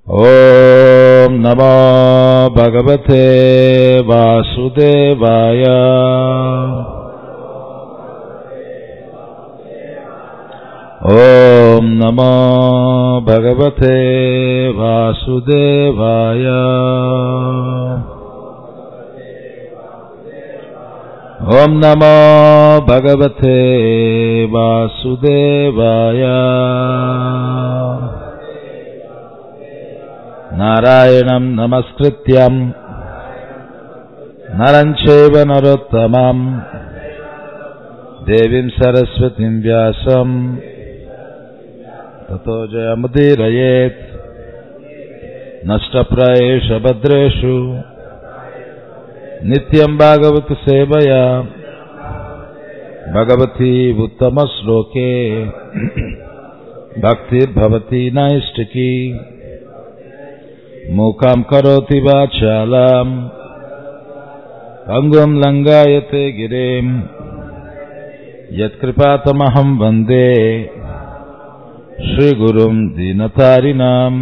ॐ नमो भगवते वासुदेवाय ॐ नमो भगवते वासुदेवाय ॐ नमो भगवते वासुदेवाय नारायणम् नमस्कृत्यम् नरम् चैव नरोत्तमम् देवीम् सरस्वतीम् व्यासम् ततो जयमुदीरयेत् नष्टप्रायेष भद्रेषु नित्यम् भागवत सेवया भगवती उत्तमश्लोके भक्तिर्भवती नैष्टिकी मूकाम् करोति वाचालाम् अङ्गम् लङ्गायते गिरिम् यत्कृपातमहम् वन्दे श्रीगुरुम् दीनतारिणाम्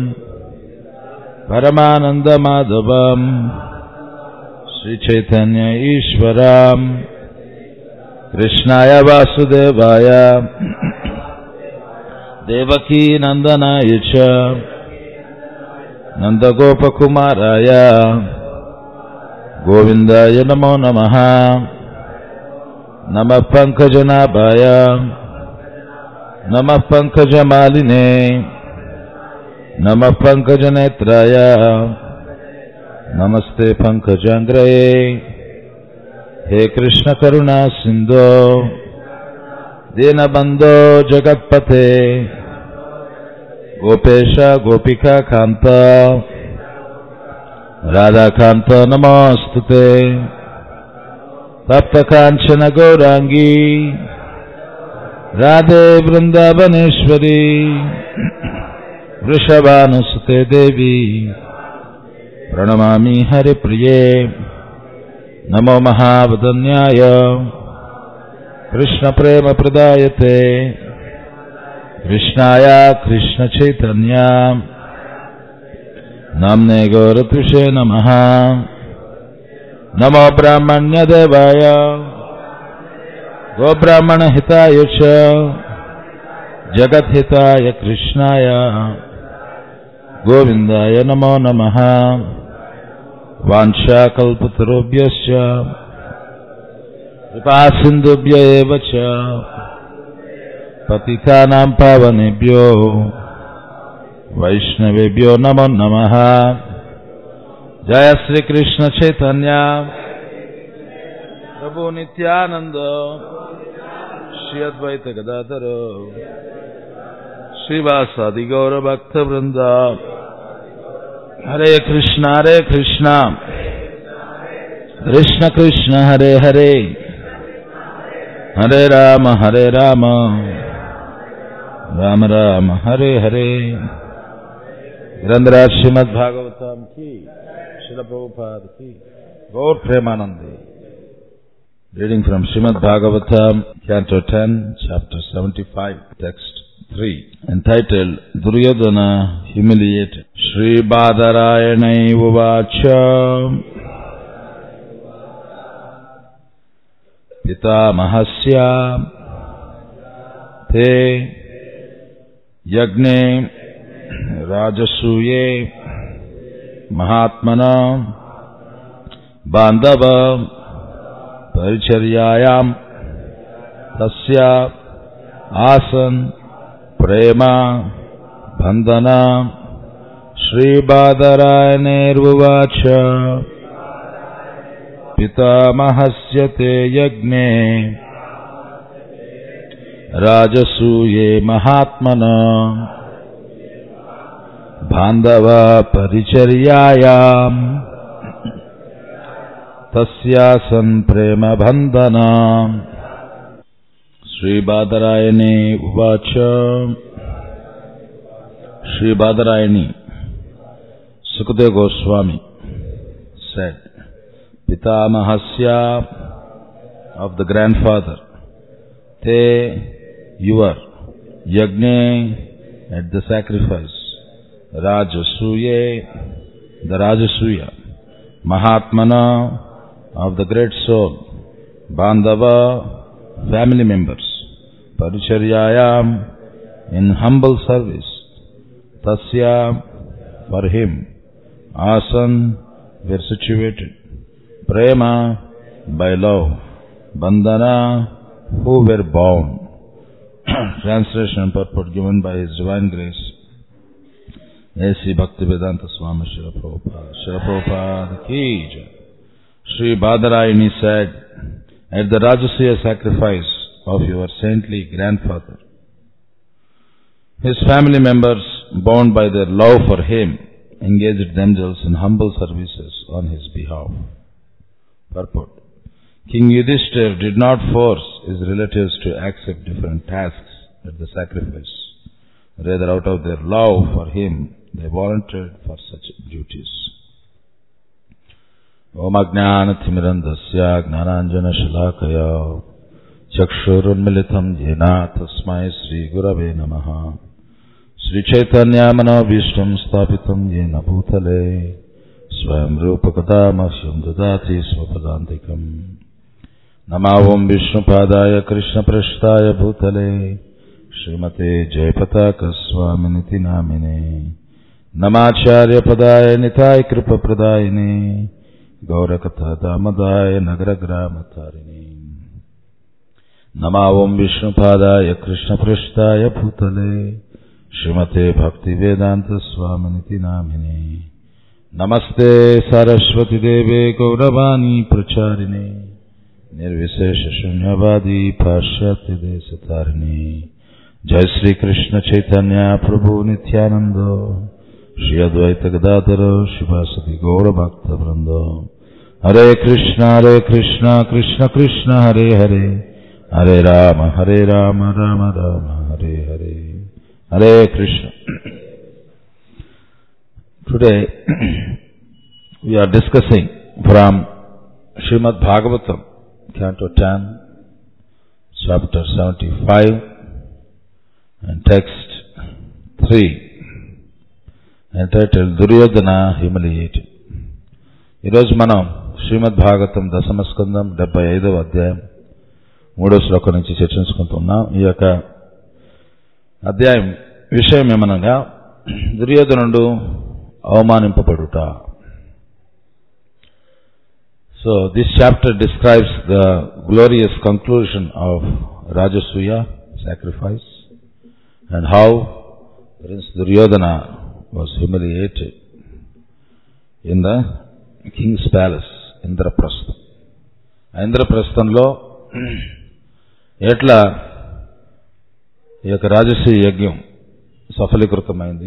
परमानन्दमाधवम् श्रीचैतन्य ईश्वराम् कृष्णाय वासुदेवाय देवकी नन्दनाय च नन्दगोपकुमाराय गोविन्दाय नमो नमः नमः पङ्कजनाभाय नमः पङ्कजमालिने नमः पङ्कजनेत्राय नमस्ते पङ्कजाङ्ग्रये हे कृष्णकरुणा सिन्धो दीनबन्धो जगत्पथे गोपेश गोपिका कान्त राधाकान्त नमोऽस्तु ते तप्तकाञ्चन गौराङ्गी राधे वृन्दावनेश्वरी वृषभानुसुते देवी प्रणमामि हरिप्रिये नमो महावदन्याय कृष्णप्रेमप्रदायते कृष्णाय कृष्णचैतन्या नाम्ने गौरतुषे नमः नमो ब्राह्मण्यदेवाय गोब्राह्मणहिताय च जगद्हिताय कृष्णाय गोविन्दाय नमो नमः वाञ्छाकल्पतरुभ्यश्च कृपासिन्धुभ्य एव च पतितानां पावनेभ्यो वैष्णवेभ्यो नमो नमः जय श्रीकृष्ण चैतन्य प्रभु नित्यानन्द श्री अद्वैत गदाधर श्रीवासादि गौरभक्तवृन्द हरे कृष्ण हरे कृष्ण कृष्ण कृष्ण हरे हरे हरे राम हरे राम राम राम हरे हरे ग्रंथराज श्रीमद भागवतम की शिल प्रभुपाद की गौर प्रेमानंदी reading from Shrimad Bhagavatam canto 10 chapter 75 text 3 entitled duryodhana humiliated shri badarayanai uvacha पितामहस्य ते यज्ञे राजसूये महात्मना बान्धव परिचर्यायाम् तस्य आसन् प्रेम बन्धना श्रीबादरायणेर्उवाच पितामहस्य ते यज्ञे राजसूये महात्मना बान्धव परिचर्यायाम् तस्यासन् प्रेमबन्धना श्रीबादरायणे उवाच श्रीबादरायणी Sukhdev Goswami said pitamahasya of the grandfather te your yagne at the sacrifice Rajasuye, the Rajasuya, Mahatmana of the great soul, Bandhava, family members, Paricharyayam, in humble service, Tasya, for him, Asan, were situated, Prema, by love, Bandhana, who were bound. Translation and purport given by His Divine Grace, A.C. Bhaktivedanta Swami Srila Prabhupada. Srila Prabhupada ki jai. Sri Badarayani said, At the Rajasuya sacrifice of your saintly grandfather, his family members, bound by their love for him, engaged themselves in humble services on his behalf. Purport. King Yudhishthir did not force his relatives to accept different tasks at the sacrifice. Rather, out of their love for him, they volunteered for such duties. ओम अज्ञानतिमिरन्दस्य ज्ञानाञ्जनशलाकया चक्षुरुन्मिलितं येन तस्मै श्रीगुरवे नमः श्रीचैतन्यामनोभीष्टं स्थापितं येन भूतले स्वयं रूपकदामह्यं ददाति स्वपदान्तिकम् नमा ॐ विष्णुपादाय कृष्णपृष्ठाय भूतले श्रीमते जयपताकस्वामिनिति नामिने नमाचार्यपदाय निताय कृपप्रदायिने गौरकथादामदाय नगरग्रामतारिणे नमा ॐ विष्णुपादाय कृष्णपृष्ठाय भूतले श्रीमते भक्तिवेदान्तस्वामिनिति नामिने नमस्ते सरस्वतीदेवे गौरवाणी प्रचारिणे निर्विशेषशून्यवादी पाश्चात्यदेशतारिणे जय श्री कृष्ण चैतन्य प्रभु नित्यानंद श्री अद्वैत गदाधर शिवासति गौर भक्त वृंद हरे कृष्ण हरे कृष्ण कृष्ण कृष्ण हरे हरे हरे राम हरे राम राम राम हरे हरे हरे Krishna Today we are discussing from Srimad Bhagavatam, Canto 10, chapter 75 and text 3 entitled Duryodhana Humiliated. ఈరోజు మనం శ్రీమద్ భాగవతం దశమ స్కందం డెబ్బై ఐదవ అధ్యాయం మూడో శ్లోకం నుంచి చర్చించుకుంటున్నాం ఈ యొక్క అధ్యాయం విషయం ఏమనగా దుర్యోధనుడు అవమానింపబడుట so this chapter describes the glorious conclusion of Rajasuya sacrifice and how Prince Duryodhana was humiliated in the king's palace, Indraprastham ఇంద్రప్రస్థంలో ఎట్లా ఈ యొక్క రాజసూయ యజ్ఞం సఫలీకృతమైంది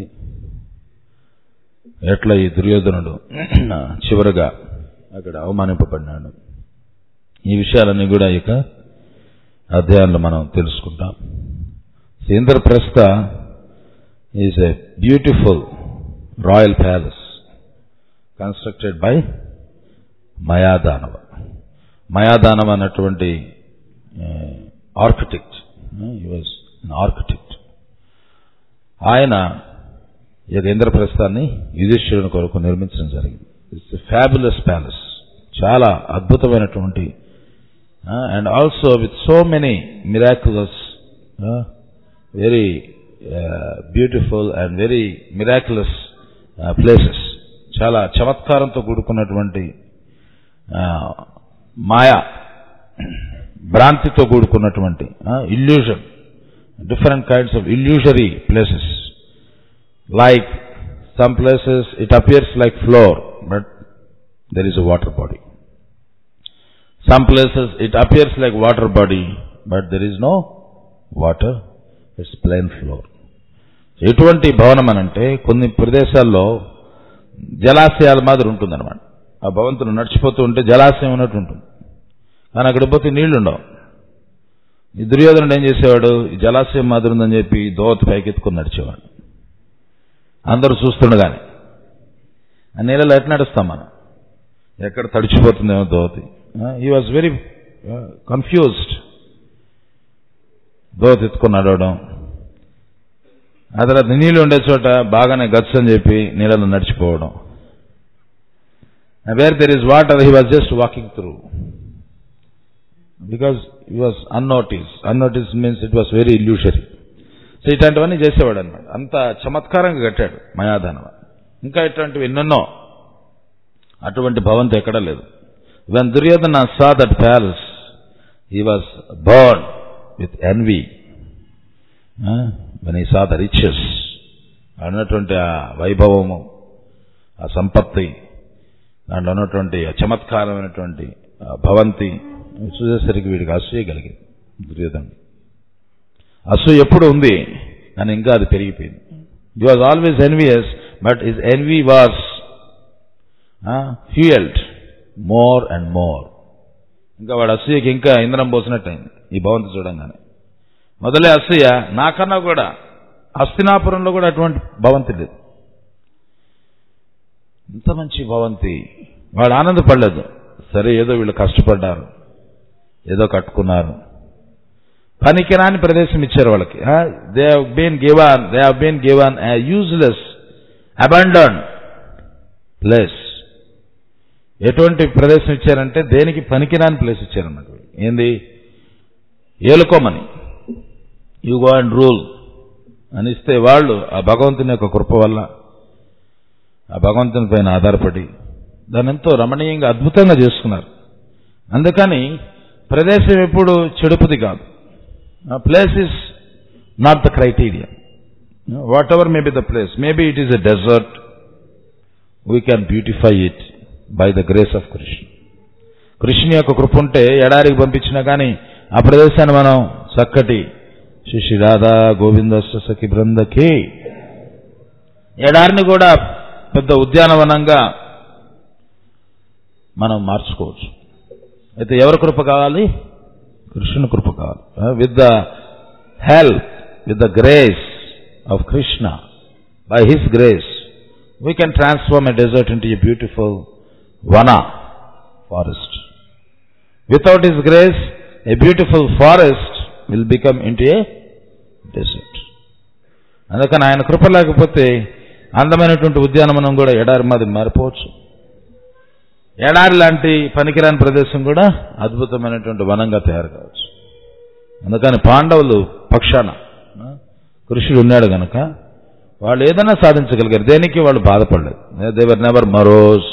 ఎట్లా ఈ దుర్యోధనుడు చివరగా అక్కడ అవమానింపబడినాడు ఈ విషయాలన్నీ కూడా ఇక అధ్యాయంలో మనం తెలుసుకుంటాం Indraprastha is a beautiful royal palace constructed by Mayadanava Mayadanava అన్నటువంటి ఆర్కిటెక్ట్ వాజ్ ఆర్కిటెక్ట్ ఆయన ఈ యొక్క ఇంద్రప్రస్థాన్ని యుధిష్ఠిరుని కొరకు నిర్మించడం జరిగింది ఇట్స్ ఫ్యాబులస్ ప్యాలెస్ చాలా అద్భుతమైనటువంటి and also with so many miraculous very beautiful and very miraculous places చాలా చమత్కారంతో కూడుకున్నటువంటి మాయా భ్రాంతితో కూడుకున్నటువంటి illusion different kinds of illusory places like some places it appears like floor but there is a water body some places it appears like water body but there is no water it's plain floor ఎటువంటి భవనం అనంటే కొన్ని ప్రదేశాల్లో జలాశయాల మాదిరి ఉంటుందన్నమాట ఆ భవంతులు నడిచిపోతూ ఉంటే జలాశయం ఉన్నట్టు ఉంటుంది కానీ అక్కడ పోతే నీళ్లు ఉండవు ఈ దుర్యోధనుడు ఏం చేసేవాడు ఈ జలాశయం మాదిరి ఉందని చెప్పి దోవత పైకెత్తుకొని నడిచేవాడు అందరూ చూస్తుండగానే ఆ నీళ్ళలో ఎట్లా నడుస్తాం మనం ఎక్కడ తడిచిపోతుందేమో దోతి ఈ వాజ్ వెరీ కన్ఫ్యూజ్డ్ దోతి ఎత్తుకొని నడవడం ఆ తర్వాత నీళ్ళు ఉండే చోట బాగానే గట్స్ అని చెప్పి నీళ్ళలో నడిచిపోవడం where there is water he was just walking through because he was unnoticed unnoticed means it was very illusory so ఇట్లాంటివన్నీ చేసేవాడు అనమాట అంత చమత్కారంగా కట్టాడు మయాదానం ఇంకా ఇట్లాంటివి ఎన్నెన్నో అటువంటి భవంతి ఎక్కడా లేదు when Duryodhana saw that palace he was burn with envy when he saw the riches అన్నటువంటి ఆ వైభవము ఆ సంపత్తి దాంట్లో ఉన్నటువంటి ఆ చమత్కారమైనటువంటి ఆ భవంతి చూసేసరికి వీడికి అసూయ కలిగింది దుర్యోధన అసూయ ఎప్పుడు ఉంది కానీ ఇంకా అది పెరిగిపోయింది he was always envious but is envy was fuelled more and more ఇంకా వాడు అసూయకి ఇంకా ఇంధనం పోసినట్టయింది ఈ భవంతి చూడంగానే మొదలే అసూయ నాకన్నా కూడా హస్తినాపురంలో కూడా అటువంటి భవంతి లేదు ఇంత మంచి భవంతి వాడు ఆనందపడలేదు సరే ఏదో వీళ్ళు కష్టపడ్డారు ఏదో కట్టుకున్నారు పనికిరాని ప్రదేశం ఇచ్చారు వాళ్ళకి they been given they been given useless abandon place ఎటువంటి ప్రదేశం ఇచ్చారంటే దేనికి పనికిరాని ప్లేస్ ఇచ్చారన్నమాట ఏంది ఏలుకోమని యు గో అండ్ రూల్ అని ఇస్తే వాళ్ళు ఆ భగవంతుని యొక్క కృప వల్ల ఆ భగవంతుని పైన ఆధారపడి దాని ఎంతో రమణీయంగా అద్భుతంగా చేసుకున్నారు అందుకని ప్రదేశం ఎప్పుడు చెడుపుది కాదు place is not the criteria whatever may be the place maybe it is a desert we can beautify it by the grace of Krishna Krishna యొక్క కృప ఉంటే ఎడారికి పంపించినా కానీ ఆ ప్రదేశాన్ని మనం చక్కటి శ్రీ శ్రీ రాధా గోవింద సఖి బృందకి ఎడారిని కూడా పెద్ద ఉద్యానవనంగా మనం మార్చుకోవచ్చు అయితే ఎవరి కృప కావాలి కృష్ణుని కృప కావాలి with the help with the grace of Krishna by his grace we can transform a desert into a beautiful vana forest without his grace a beautiful forest will become into a desert అందుకని ఆయన కృప లేకపోతే అందమైనటువంటి ఉద్యానవనం కూడా ఎడారి మాది మారిపోవచ్చు ఎడారి లాంటి పనికిరాని ప్రదేశం కూడా అద్భుతమైనటువంటి వనంగా తయారు కావచ్చు అందుకని పాండవులు పక్షాన కృష్ణుడు ఉన్నాడు గనక వాళ్ళు ఏదైనా సాధించగలిగారు దేనికి వాళ్ళు బాధపడలేదు they were never morose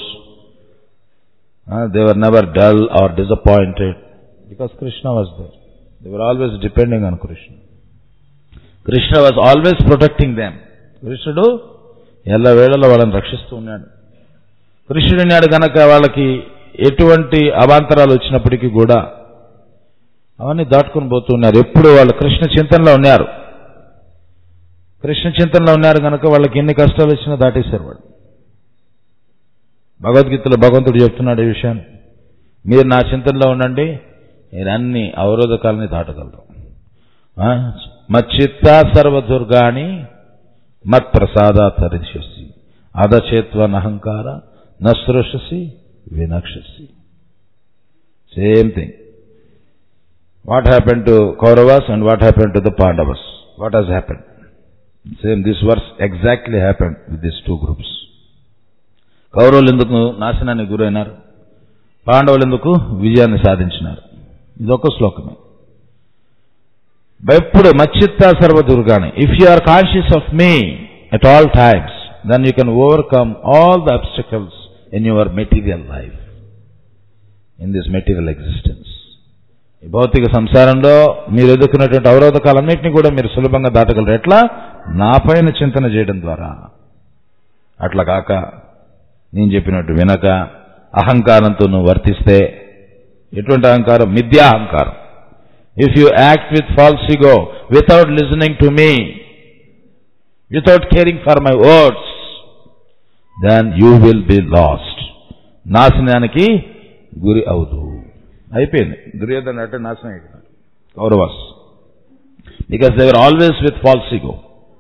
they were never dull or disappointed because Krishna was there they were always depending on Krishna Krishna was always protecting them కృష్ణుడు ఎల్ల వేళలో వాళ్ళని రక్షిస్తూ ఉన్నాడు కృష్ణుడు ఉన్నాడు గనక వాళ్ళకి ఎటువంటి అవాంతరాలు వచ్చినప్పటికీ కూడా అవన్నీ దాటుకుని పోతున్నారు ఎప్పుడు వాళ్ళు కృష్ణ చింతనలో ఉన్నారు కృష్ణ చింతనలో ఉన్నారు కనుక వాళ్ళకి ఎన్ని కష్టాలు వచ్చినా దాటేశారు వాడు భగవద్గీతలో భగవంతుడు చెప్తున్నాడు ఈ విషయాన్ని మీరు నా చింతనలో ఉండండి మీరు అన్ని అవరోధకాలని దాటగలరు మచ్చిత్త సర్వదుర్గాని మత్ ప్రసాద తరిశసి అధచేత్వనహంకార నసృషసి వినక్షసి same thing what happen to Kauravas and what happen to the Pandavas what has happen same this verse exactly happen with this two groups కౌరవులు ఎందుకు నాశనానికి గురైనారు పాండవులు ఎందుకు విజయాన్ని సాధించినారు ఇదొక శ్లోకమే ఎప్పుడు మచ్చిత్త సర్వదుర్గాని if you are conscious of me at all times then you can overcome all the obstacles in your material life in this material existence ఈ భౌతిక సంసారంలో మీరు ఎదుర్కొన్నటువంటి అవరోధకాలన్నింటినీ కూడా మీరు సులభంగా దాటగలరు ఎట్లా నా పైన చింతన చేయడం ద్వారా అట్లా కాక నేను చెప్పినట్టు వినక అహంకారంతో నువ్వు వర్తిస్తే ఎటువంటి అహంకారం మిథ్యా అహంకారం if you act with false ego without listening to me without caring for my words then you will be lost నాశనానికి గురి అవుదు అయిపోయింది దుర్యోధన అంటే నాశనం అయిపోయినాడు Kauravas because they were always with false ego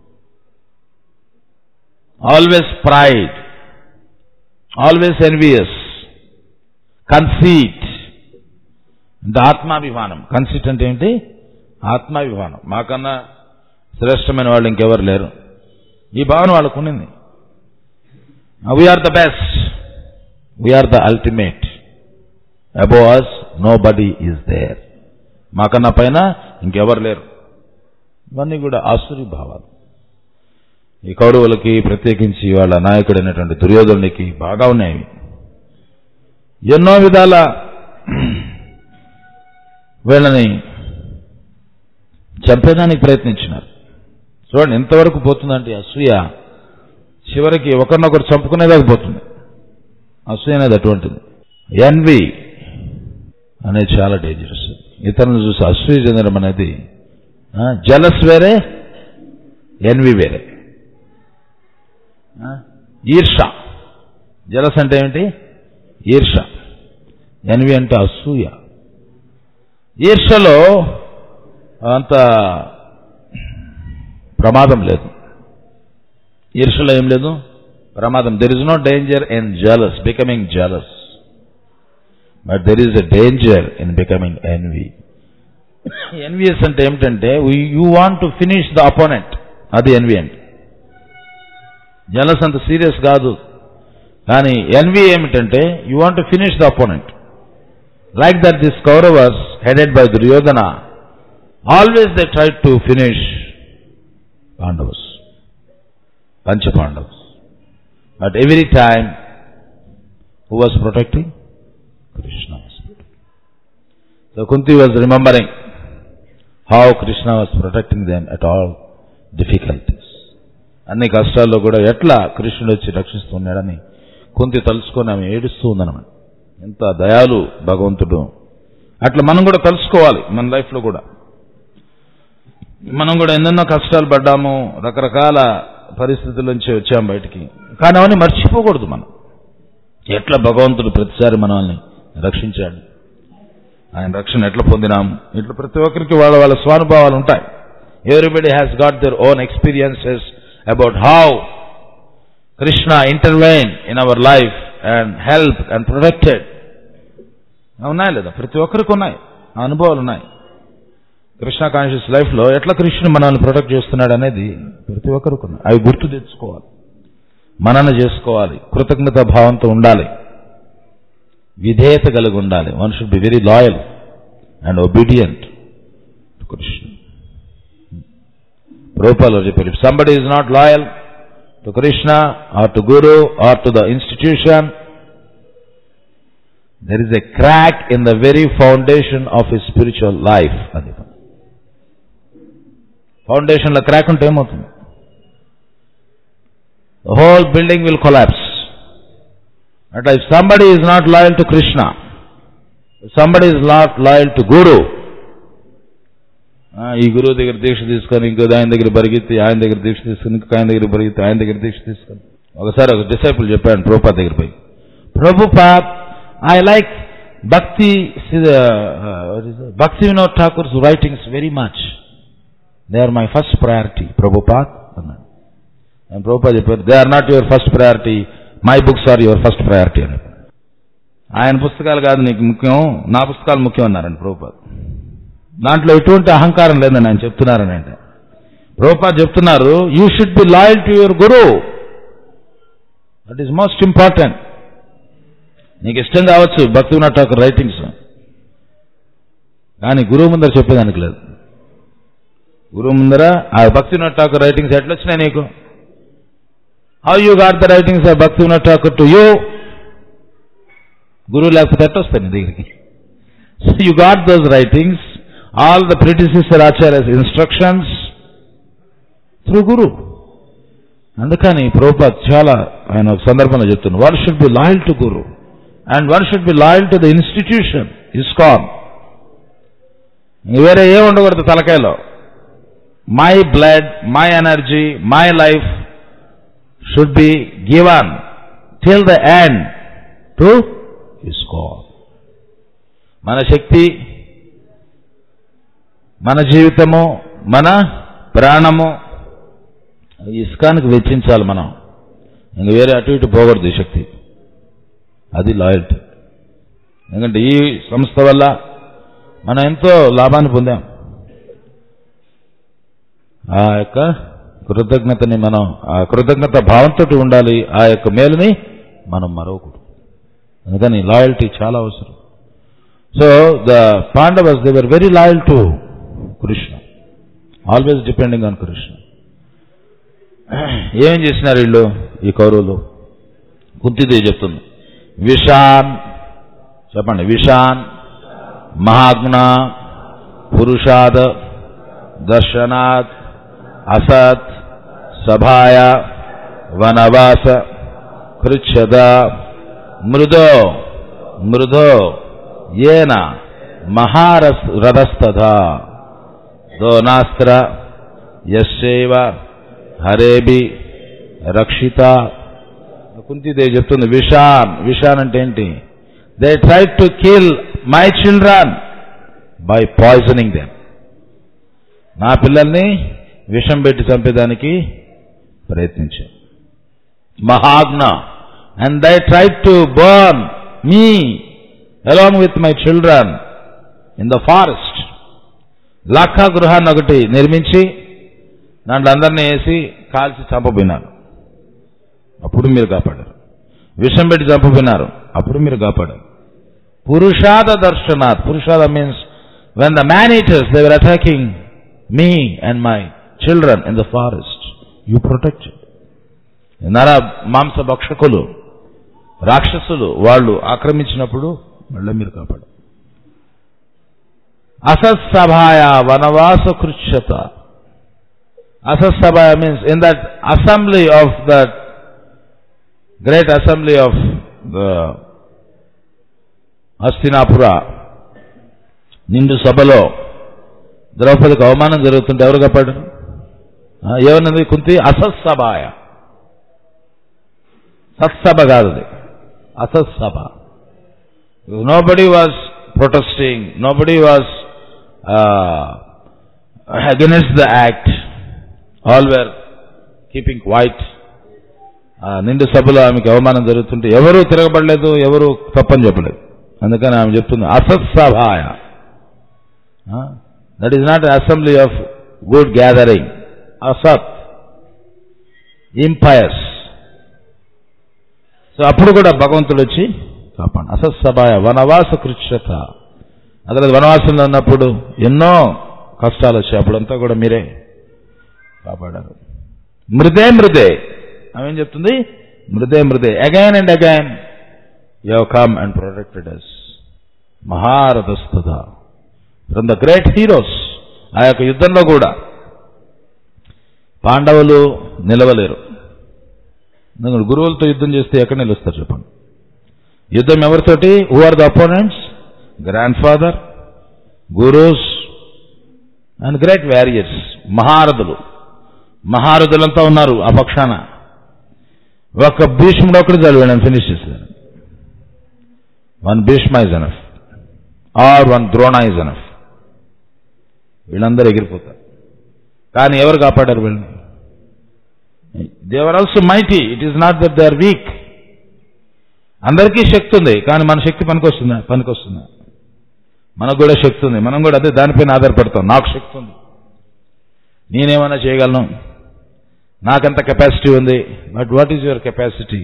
always pride always envious conceit అంటే ఆత్మాభిమానం conceit అంటే ఏంటి ఆత్మాభిమానం మాకన్నా శ్రేష్టమైన వాళ్ళు ఇంకెవరు లేరు ఈ భావన వాళ్ళకు ఉన్నింది we are the best we are the ultimate above us nobody is there మాకన్నా పైన ఇంకెవరు లేరు ఇవన్నీ కూడా ఆసురి భావాలు ఈ కౌరవులకి ప్రత్యేకించి వాళ్ళ నాయకుడైనటువంటి దుర్యోధనునికి బాగా ఉన్నాయి ఎన్నో విధాల వీళ్ళని చంపేదానికి ప్రయత్నించినారు చూడండి ఎంతవరకు పోతుందంటే అసూయ చివరికి ఒకరినొకరు చంపుకునేదాకా పోతుంది అసూయ అనేది అటువంటిది ఎన్వి అనేది చాలా డేంజరస్ ఇతరులను చూసి అసూయ చెందడం అనేది జలస్ వేరే ఎన్వి వేరే ఆ, ఈర్ష జలస్ అంటే ఏమిటి ఈర్ష ఎన్వి అంటే అసూయ ఈర్షలో అంత ప్రమాదం లేదు ఈర్షలో ఏం లేదు ప్రమాదం there is no danger in jealous becoming jealous but there is a danger in becoming envy envious అంటే ఏమిటంటే you want to finish the opponent అది ఎన్వి అంటే జలస్ అంత సీరియస్ కాదు కానీ ఎన్వి ఏమిటంటే you want to finish the opponent like that this Kauravas headed by Duryodhana always they try to finish Pandavas పంచ Pandavas but every time who was protecting Krishna was protecting. So Kunti was remembering how Krishna was protecting them at all difficulties. అన్ని కష్టాల్లో కూడా ఎట్లా కృష్ణుడు వచ్చి రక్షిస్తున్నాడని కుంతి తలుసుకొని ఆమె ఏడుస్తూ ఉందన్నమాట ఎంత దయాలు భగవంతుడు అట్లా మనం కూడా తెలుసుకోవాలి మన లైఫ్లో కూడా మనం కూడా ఎన్నెన్నో కష్టాలు పడ్డాము రకరకాల పరిస్థితుల నుంచి వచ్చాము బయటికి కానీ అవన్నీ మర్చిపోకూడదు మనం ఎట్లా భగవంతుడు ప్రతిసారి మనల్ని రక్షించాడు ఆయన రక్షణ ఎట్లా పొందినాము ఇట్లా ప్రతి ఒక్కరికి వాళ్ళ వాళ్ళ స్వానుభవాలు ఉంటాయి everybody has got their own experiences about how Krishna intervene in our life and help and protected ఉన్నాయా లేదా ప్రతి ఒక్కరికి ఉన్నాయి ఆ అనుభవాలు ఉన్నాయి కృష్ణ కాన్షియస్ లైఫ్లో ఎట్లా కృష్ణుడు మనల్ని ప్రొటెక్ట్ చేస్తున్నాడు అనేది ప్రతి ఒక్కరికి ఉన్నాయి అవి గుర్తు తెచ్చుకోవాలి మనన చేసుకోవాలి కృతజ్ఞత భావంతో ఉండాలి విధేయత కలిగి ఉండాలి one should be very loyal and obedient to Krishna రూపాలు చెప్పారు if somebody is not loyal to Krishna or to guru or to the institution there is a crack in the very foundation of his spiritual life అది ఫౌండేషన్లో crack ఉంటే ఏమవుతుంది the whole building will collapse. But if somebody is not loyal to Krishna, if somebody is not loyal to Guru, ఆ, ఈ గురువు దగ్గర దీక్ష తీసుకొని ఇంకో ఆయన దగ్గర పరిగెత్తి ఆయన దగ్గర దీక్ష తీసుకొని ఇంకొక ఆయన దగ్గర పరిగెత్తి ఆయన దగ్గర దీక్ష తీసుకొని ఒకసారి ఒక డిసైపుల్ చెప్పాను ప్రభుపాద్ దగ్గర పోయి Prabhupad I like Bhakti Bhakti Vinod Thakur's writings very much they are my first priority Prabhupad అన్నాడు అండ్ ప్రభుపాద్ చెప్పారు they are not your first priority my books are your first priority అని ఆయన పుస్తకాలు కాదు నీకు ముఖ్యం నా పుస్తకాలు ముఖ్యం అన్నారండి ప్రభుపాద్ దాంట్లో ఎటువంటి అహంకారం లేదని ఆయన చెప్తున్నారని అంటే ప్రభుపాద్ చెప్తున్నారు you should be loyal to your guru that is most important నీకు ఇష్టం కావచ్చు భక్తి ఠాకూర్ రైటింగ్స్ కానీ గురువు ముందర చెప్పేదానికి లేదు గురువు ముందర ఆ భక్తి ఠాకూర్ రైటింగ్స్ ఎట్లా వచ్చినాయి నీకు how you got the writings of Bhakti Thakur to you గురువు లేకపోతే ఎట్లా వస్తాయి నీ దగ్గరికి so you got those writings all the predecessor acharyas instructions through guru అందుకని ప్రభుపాద్ చాలా ఆయన ఒక సందర్భంలో చెప్తున్నారు one should be loyal to guru and one should be loyal to the institution ISKCON వేరే ఏ ఉండకూడదు తలకాయలో my blood my energy my life should be given till the end to ISKCON మన శక్తి మన జీవితము మన ప్రాణము ఇస్కానికి వెచ్చించాలి మనం ఇంక వేరే అటు ఇటు పోకూడదు ఈ శక్తి అది లాయల్టీ ఎందుకంటే ఈ సంస్థ వల్ల మనం ఎంతో లాభాన్ని పొందాం ఆ యొక్క కృతజ్ఞతని మనం ఆ కృతజ్ఞత భావంతో ఉండాలి ఆ యొక్క మేలుని మనం మరవకూడదు అందుకని లాయల్టీ చాలా అవసరం so the Pandavas they were very loyal to Krishna always depending on Krishna ఏం చేసినారు వీళ్ళు ఈ కౌరవులు కుంతిదేవి చెప్తుంది విషాన్ చెప్పండి విషాన్ మహాగ్న పురుషాద్ దర్శనాత్ అసత్ సభాయ వనవాస కృచ్ఛద మృదో మృదో ఏన మహారస్ రథస్తథా దోనాస్త్ర యశైవ హరేబి రక్షిత కుంతిదేవి చెప్తుంది విషాన్ విషాన్ అంటే ఏంటి they try to kill my children by poisoning them నా పిల్లల్ని విషం పెట్టి చంపేదానికి ప్రయత్నించారు మహాగ్న and they try to burn me along with my children in the forest లాఖా గృహాన్ని ఒకటి నిర్మించి దాంట్లో అందరినీ వేసి కాల్చి చంపబోయినారు అప్పుడు మీరు కాపాడారు విషం పెట్టి చంపబోయినారు అప్పుడు మీరు కాపాడారు పురుషాద దర్శనాత్ పురుషాద means when the man eaters they were attacking me and my children in the forest you protect నర మాంస భక్షకులు రాక్షసులు వాళ్ళు ఆక్రమించినప్పుడు మళ్ళీ మీరు కాపాడు అసత్సభాయ వనవాస కృచ్యత అసత్సభాయ means in that assembly of that great assembly of the Hastinapura నిండు సభలో ద్రౌపదికి అవమానం జరుగుతుంటే ఎవరు కాపాడారు ఆ, ఏమన్నది కుంతి అసత్సభాయ సత్సభ కాదు అది అసత్సభ nobody was protesting nobody was against the act all were keeping quiet నిండు సభలో ఆమెకి అవమానం జరుగుతుంటే ఎవరు తిరగబడలేదు ఎవరు తప్పని చెప్పలేదు అందుకని ఆమె చెప్తుంది అసత్సభాయ that is not assembly of good gathering అసత్ ఇంపయర్స్ సో అప్పుడు కూడా భగవంతుడు వచ్చి కాపాడు అసత్సభాయ వనవాస కృచ్యత అసలు వనవాసంలో ఉన్నప్పుడు ఎన్నో కష్టాలు వచ్చాయి అప్పుడంతా కూడా మీరే కాపాడారు మృదే మృదే ఆమె ఏం చెప్తుంది మృదే మృదే again and again you came and protected us మహారథస్థుత ఫ్రమ్ ద గ్రేట్ హీరోస్ ఆ యొక్క యుద్ధంలో కూడా పాండవులు నిలవలేరు ఎందుకంటే గురువులతో యుద్ధం చేస్తే ఎక్కడ నిలుస్తారు చెప్పండి యుద్ధం ఎవరితోటి who are the opponents grandfather gurus and great warriors మహారథులు మహారథులంతా ఉన్నారు ఆ పక్షాన ఒక భీష్ముడు ఒకటి చదివాడు ఫినిష్ చేశారు one Bhishma is enough or one Drona is enough వీళ్ళందరూ ఎగిరిపోతారు కానీ ఎవరు కాపాడారు వీళ్ళని they were also mighty it is not that they are weak అందరికీ శక్తి ఉంది కానీ మన శక్తి పనికొస్తుందా పనికొస్తుందా మనకు కూడా శక్తి ఉంది మనం కూడా అదే దానిపైన ఆధారపడతాం నాకు శక్తి ఉంది నేనేమన్నా చేయగలను నాకెంత కెపాసిటీ ఉంది but what is your capacity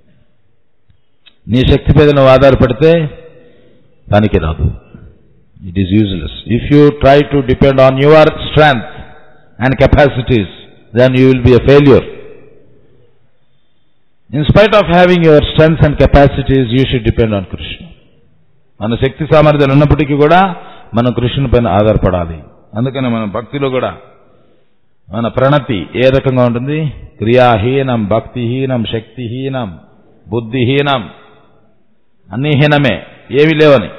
నీ శక్తి మీద నువ్వు ఆధారపడితే దానికి రాదు it is useless if you try to depend on your strength and capacities then you will be a failure in spite of having your strengths and capacities you should depend on Krishna మన శక్తి సామర్థ్యాలు ఉన్నప్పటికీ కూడా మనం కృష్ణుని పైన ఆధారపడాలి అందుకని మన భక్తిలో కూడా మన ప్రణతి ఏ రకంగా ఉంటుంది క్రియాహీనం భక్తిహీనం శక్తిహీనం బుద్ధిహీనం అన్నీ హీనమే ఏమీ లేవని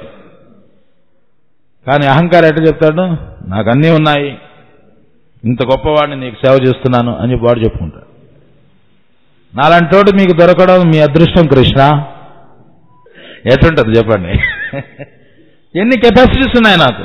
కానీ అహంకారం ఎట్లా చెప్తాడు నాకు అన్నీ ఉన్నాయి ఇంత గొప్పవాడిని నీకు సేవ చేస్తున్నాను అని చెప్పి వాడు చెప్పుకుంటాడు నాలంటోడు మీకు దొరకడం మీ అదృష్టం కృష్ణ ఎటుంటది చెప్పండి ఎన్ని కెపాసిటీస్ ఉన్నాయి నాకు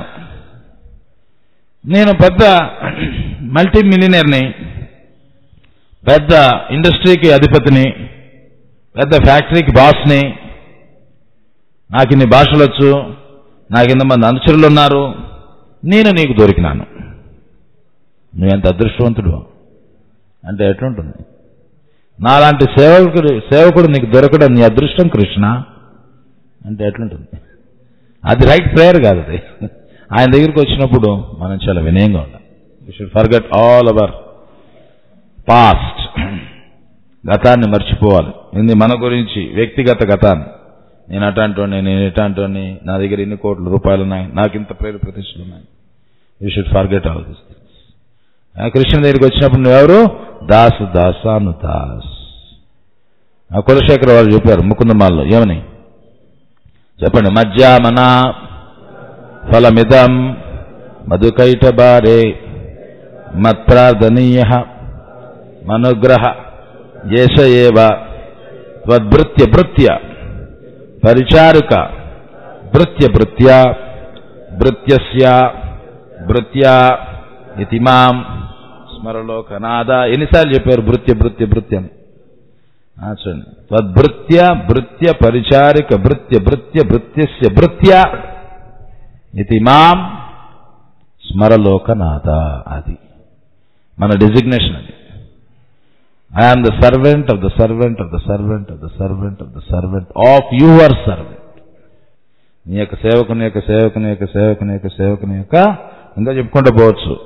నేను పెద్ద మల్టీ మిలినియర్ని పెద్ద ఇండస్ట్రీకి అధిపతిని పెద్ద ఫ్యాక్టరీకి బాస్ని నాకు ఇన్ని భాషలు వచ్చు నాకు ఇంతమంది అనుచరులు ఉన్నారు నేను నీకు దొరికినాను నువ్వెంత అదృష్టవంతుడు అంటే ఎట్లుంటుంది నాలాంటి సేవకుడు సేవకుడు నీకు దొరకడం నీ అదృష్టం కృష్ణ అంటే ఎట్లుంటుంది అది రైట్ ప్రేయర్ కాదు అది ఆయన దగ్గరికి వచ్చినప్పుడు మనం చాలా వినయంగా ఉండాలి we should forget all our past గతాన్ని మర్చిపోవాలి ఇది మన గురించి వ్యక్తిగత గతాన్ని నేను అటాంటోని నేను ఇటాంటోని నా దగ్గర ఇన్ని కోట్ల రూపాయలు ఉన్నాయి నాకు ఇంత పేరు ప్రతిష్టలు ఉన్నాయి you should forget all this things Krishna దగ్గరికి వచ్చినప్పుడు నువ్వెవరు దాసు దాసాను దాస్ ఆ కులశేఖర వారు చెప్పారు ముకుందమాల్లో ఏమని చెప్పండి మధ్యామన ఫలమిదం మధుకైటబారే మత్ప్రార్థనీయ మనుగ్రహ ఏష ఏవ త్వద్భృత్య భృత్య పరిచారుక భృత్య భృత్య భృత్యస్య భృత్య ఇతి మాం స్మరలోకనాద ఎన్నిసార్లు చెప్పారు భృత్య భృత్య భృత్య అని ఆ, చూడండి తద్భృత్య భృత్య పరిచారిక భృత్య భృత్య భృత్యస్య భృత్య ఇది మాం స్మరలోకనాథ అది మన డెసిగ్నేషన్ అది I am the servant of the servant of the servant of the servant of the servant of your servant నీ యొక్క సేవకుని యొక్క సేవకుని యొక్క సేవకుని యొక్క సేవకుని యొక్క ఇంకా చెప్పుకుంటూ పోవచ్చు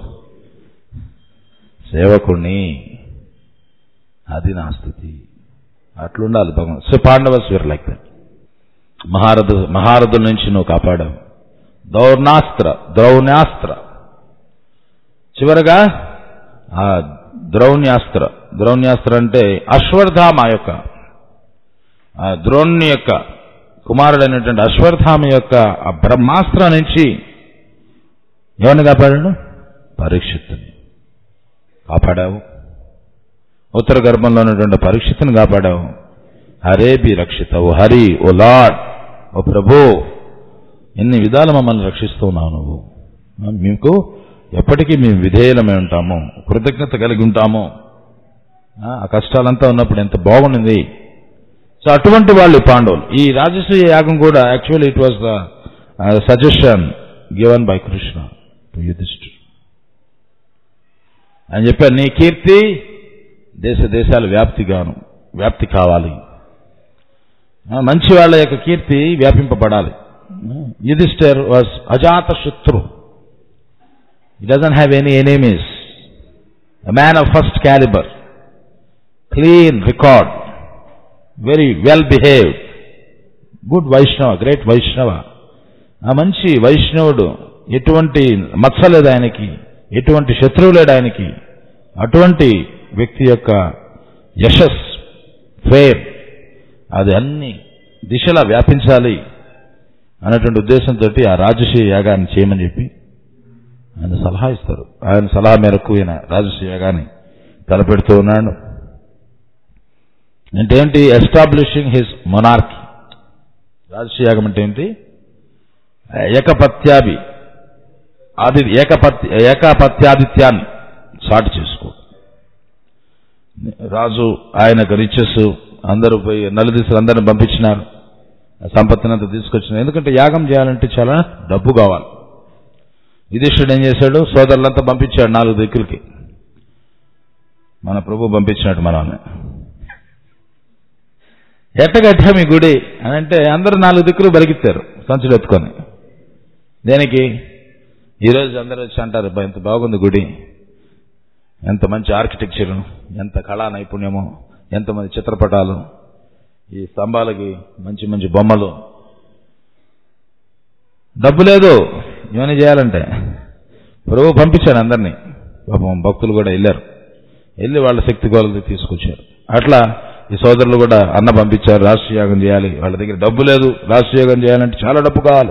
సేవకుణ్ణి అది నా స్థితి అట్లుండాలి Bhagavan so Pandavas were like that మహారథు మహారథుల నుంచి నువ్వు కాపాడావు దౌర్నాస్త్ర ద్రౌణ్యాస్త్ర చివరగా ఆ ద్రౌణ్యాస్త్ర ద్రౌణ్యాస్త్ర అంటే అశ్వత్థామ యొక్క ఆ ద్రోణుని యొక్క కుమారుడైనటువంటి అశ్వత్థామ యొక్క ఆ బ్రహ్మాస్త్ర నుంచి ఎవరిని కాపాడాడు పరీక్షిత్తుని కాపాడావు ఉత్తర గర్భంలో ఉన్నటువంటి పరీక్షితుని కాపాడావు హరేబి రక్షితవు హరి ఓ లాడ్ ఓ ప్రభు ఎన్ని విధాలు మమ్మల్ని రక్షిస్తున్నావు నువ్వు మీకు ఎప్పటికీ మేము విధేయులమై ఉంటాము కృతజ్ఞత కలిగి ఉంటాము ఆ ఆ కష్టాలంతా ఉన్నప్పుడు ఎంత బాగుండింది సో అటువంటి వాళ్ళు ఈ పాండవులు ఈ రాజసూయ యాగం కూడా actually it was the suggestion given by Krishna to Yudhishthir అని చెప్పారు నీ కీర్తి దేశ దేశాల వ్యాప్తిగాను వ్యాప్తి కావాలి ఆ, మంచి వాళ్ళ యొక్క కీర్తి వ్యాపింపబడాలి యుధిష్ఠర్ వాజ్ అజాత శత్రు He doesn't have any enemies. A man of first caliber. Clean record. Very well behaved. Good Vaishnava, great Vaishnava. ఆ మంచి వైష్ణవుడు ఎటువంటి మత్స లేదు ఆయనకి ఎటువంటి శత్రువు లేడు ఆయనకి అటువంటి వ్యక్తి యొక్క యశస్ ఫేమ్ అది అన్ని దిశలా వ్యాపించాలి అన్నటువంటి ఉద్దేశంతో ఆ రాజశేయ యాగాన్ని చేయమని చెప్పి ఆయన సలహా ఇస్తారు ఆయన సలహా మేరకు ఈయన రాజశేయ యాగాన్ని తలపెడుతూ ఉన్నాడు అంటే ఏంటి ఎస్టాబ్లిషింగ్ హిస్ మొనార్కీ రాజశేయ యాగం అంటే ఏంటి ఏకపత్యాభి ఆది ఏకపత్య ఏకపత్యాదిత్యాన్ని చాటు చేసుకో రాజు ఆయనకు రిచెస్ అందరూ పోయి నలుదిశలు అందరిని పంపించినారు ఆ సంపత్తిని అంతా తీసుకొచ్చినారు ఎందుకంటే యాగం చేయాలంటే చాలా డబ్బు కావాలి యుధిష్ఠుడు ఏం చేశాడు సోదరులంతా పంపించాడు నాలుగు దిక్కులకి మన ప్రభు పంపించినట్టు మనల్ని ఎట్టగట్టా మీ గుడి అని అంటే అందరూ నాలుగు దిక్కులు బలికిచ్చారు సంచులు ఎత్తుకొని దేనికి ఈరోజు అందరూ వచ్చి అంటారు "అబ్బా, ఎంత బాగుంది గుడి ఎంత మంచి ఆర్కిటెక్చరు ఎంత కళా నైపుణ్యము ఎంతమంది చిత్రపటాలు ఈ స్తంభాలకి మంచి మంచి బొమ్మలు డబ్బు లేదు ఇవన్నీ చేయాలంటే ప్రభు పంపించాడు అందరినీ పాపం భక్తులు కూడా వెళ్ళారు వెళ్ళి వాళ్ళ శక్తి కొలది తీసుకొచ్చారు అట్లా ఈ సోదరులు కూడా అన్న పంపించారు రాష్ట్రయాగం చేయాలి వాళ్ళ దగ్గర డబ్బు లేదు రాష్ట్రయాగం చేయాలంటే చాలా డబ్బు కావాలి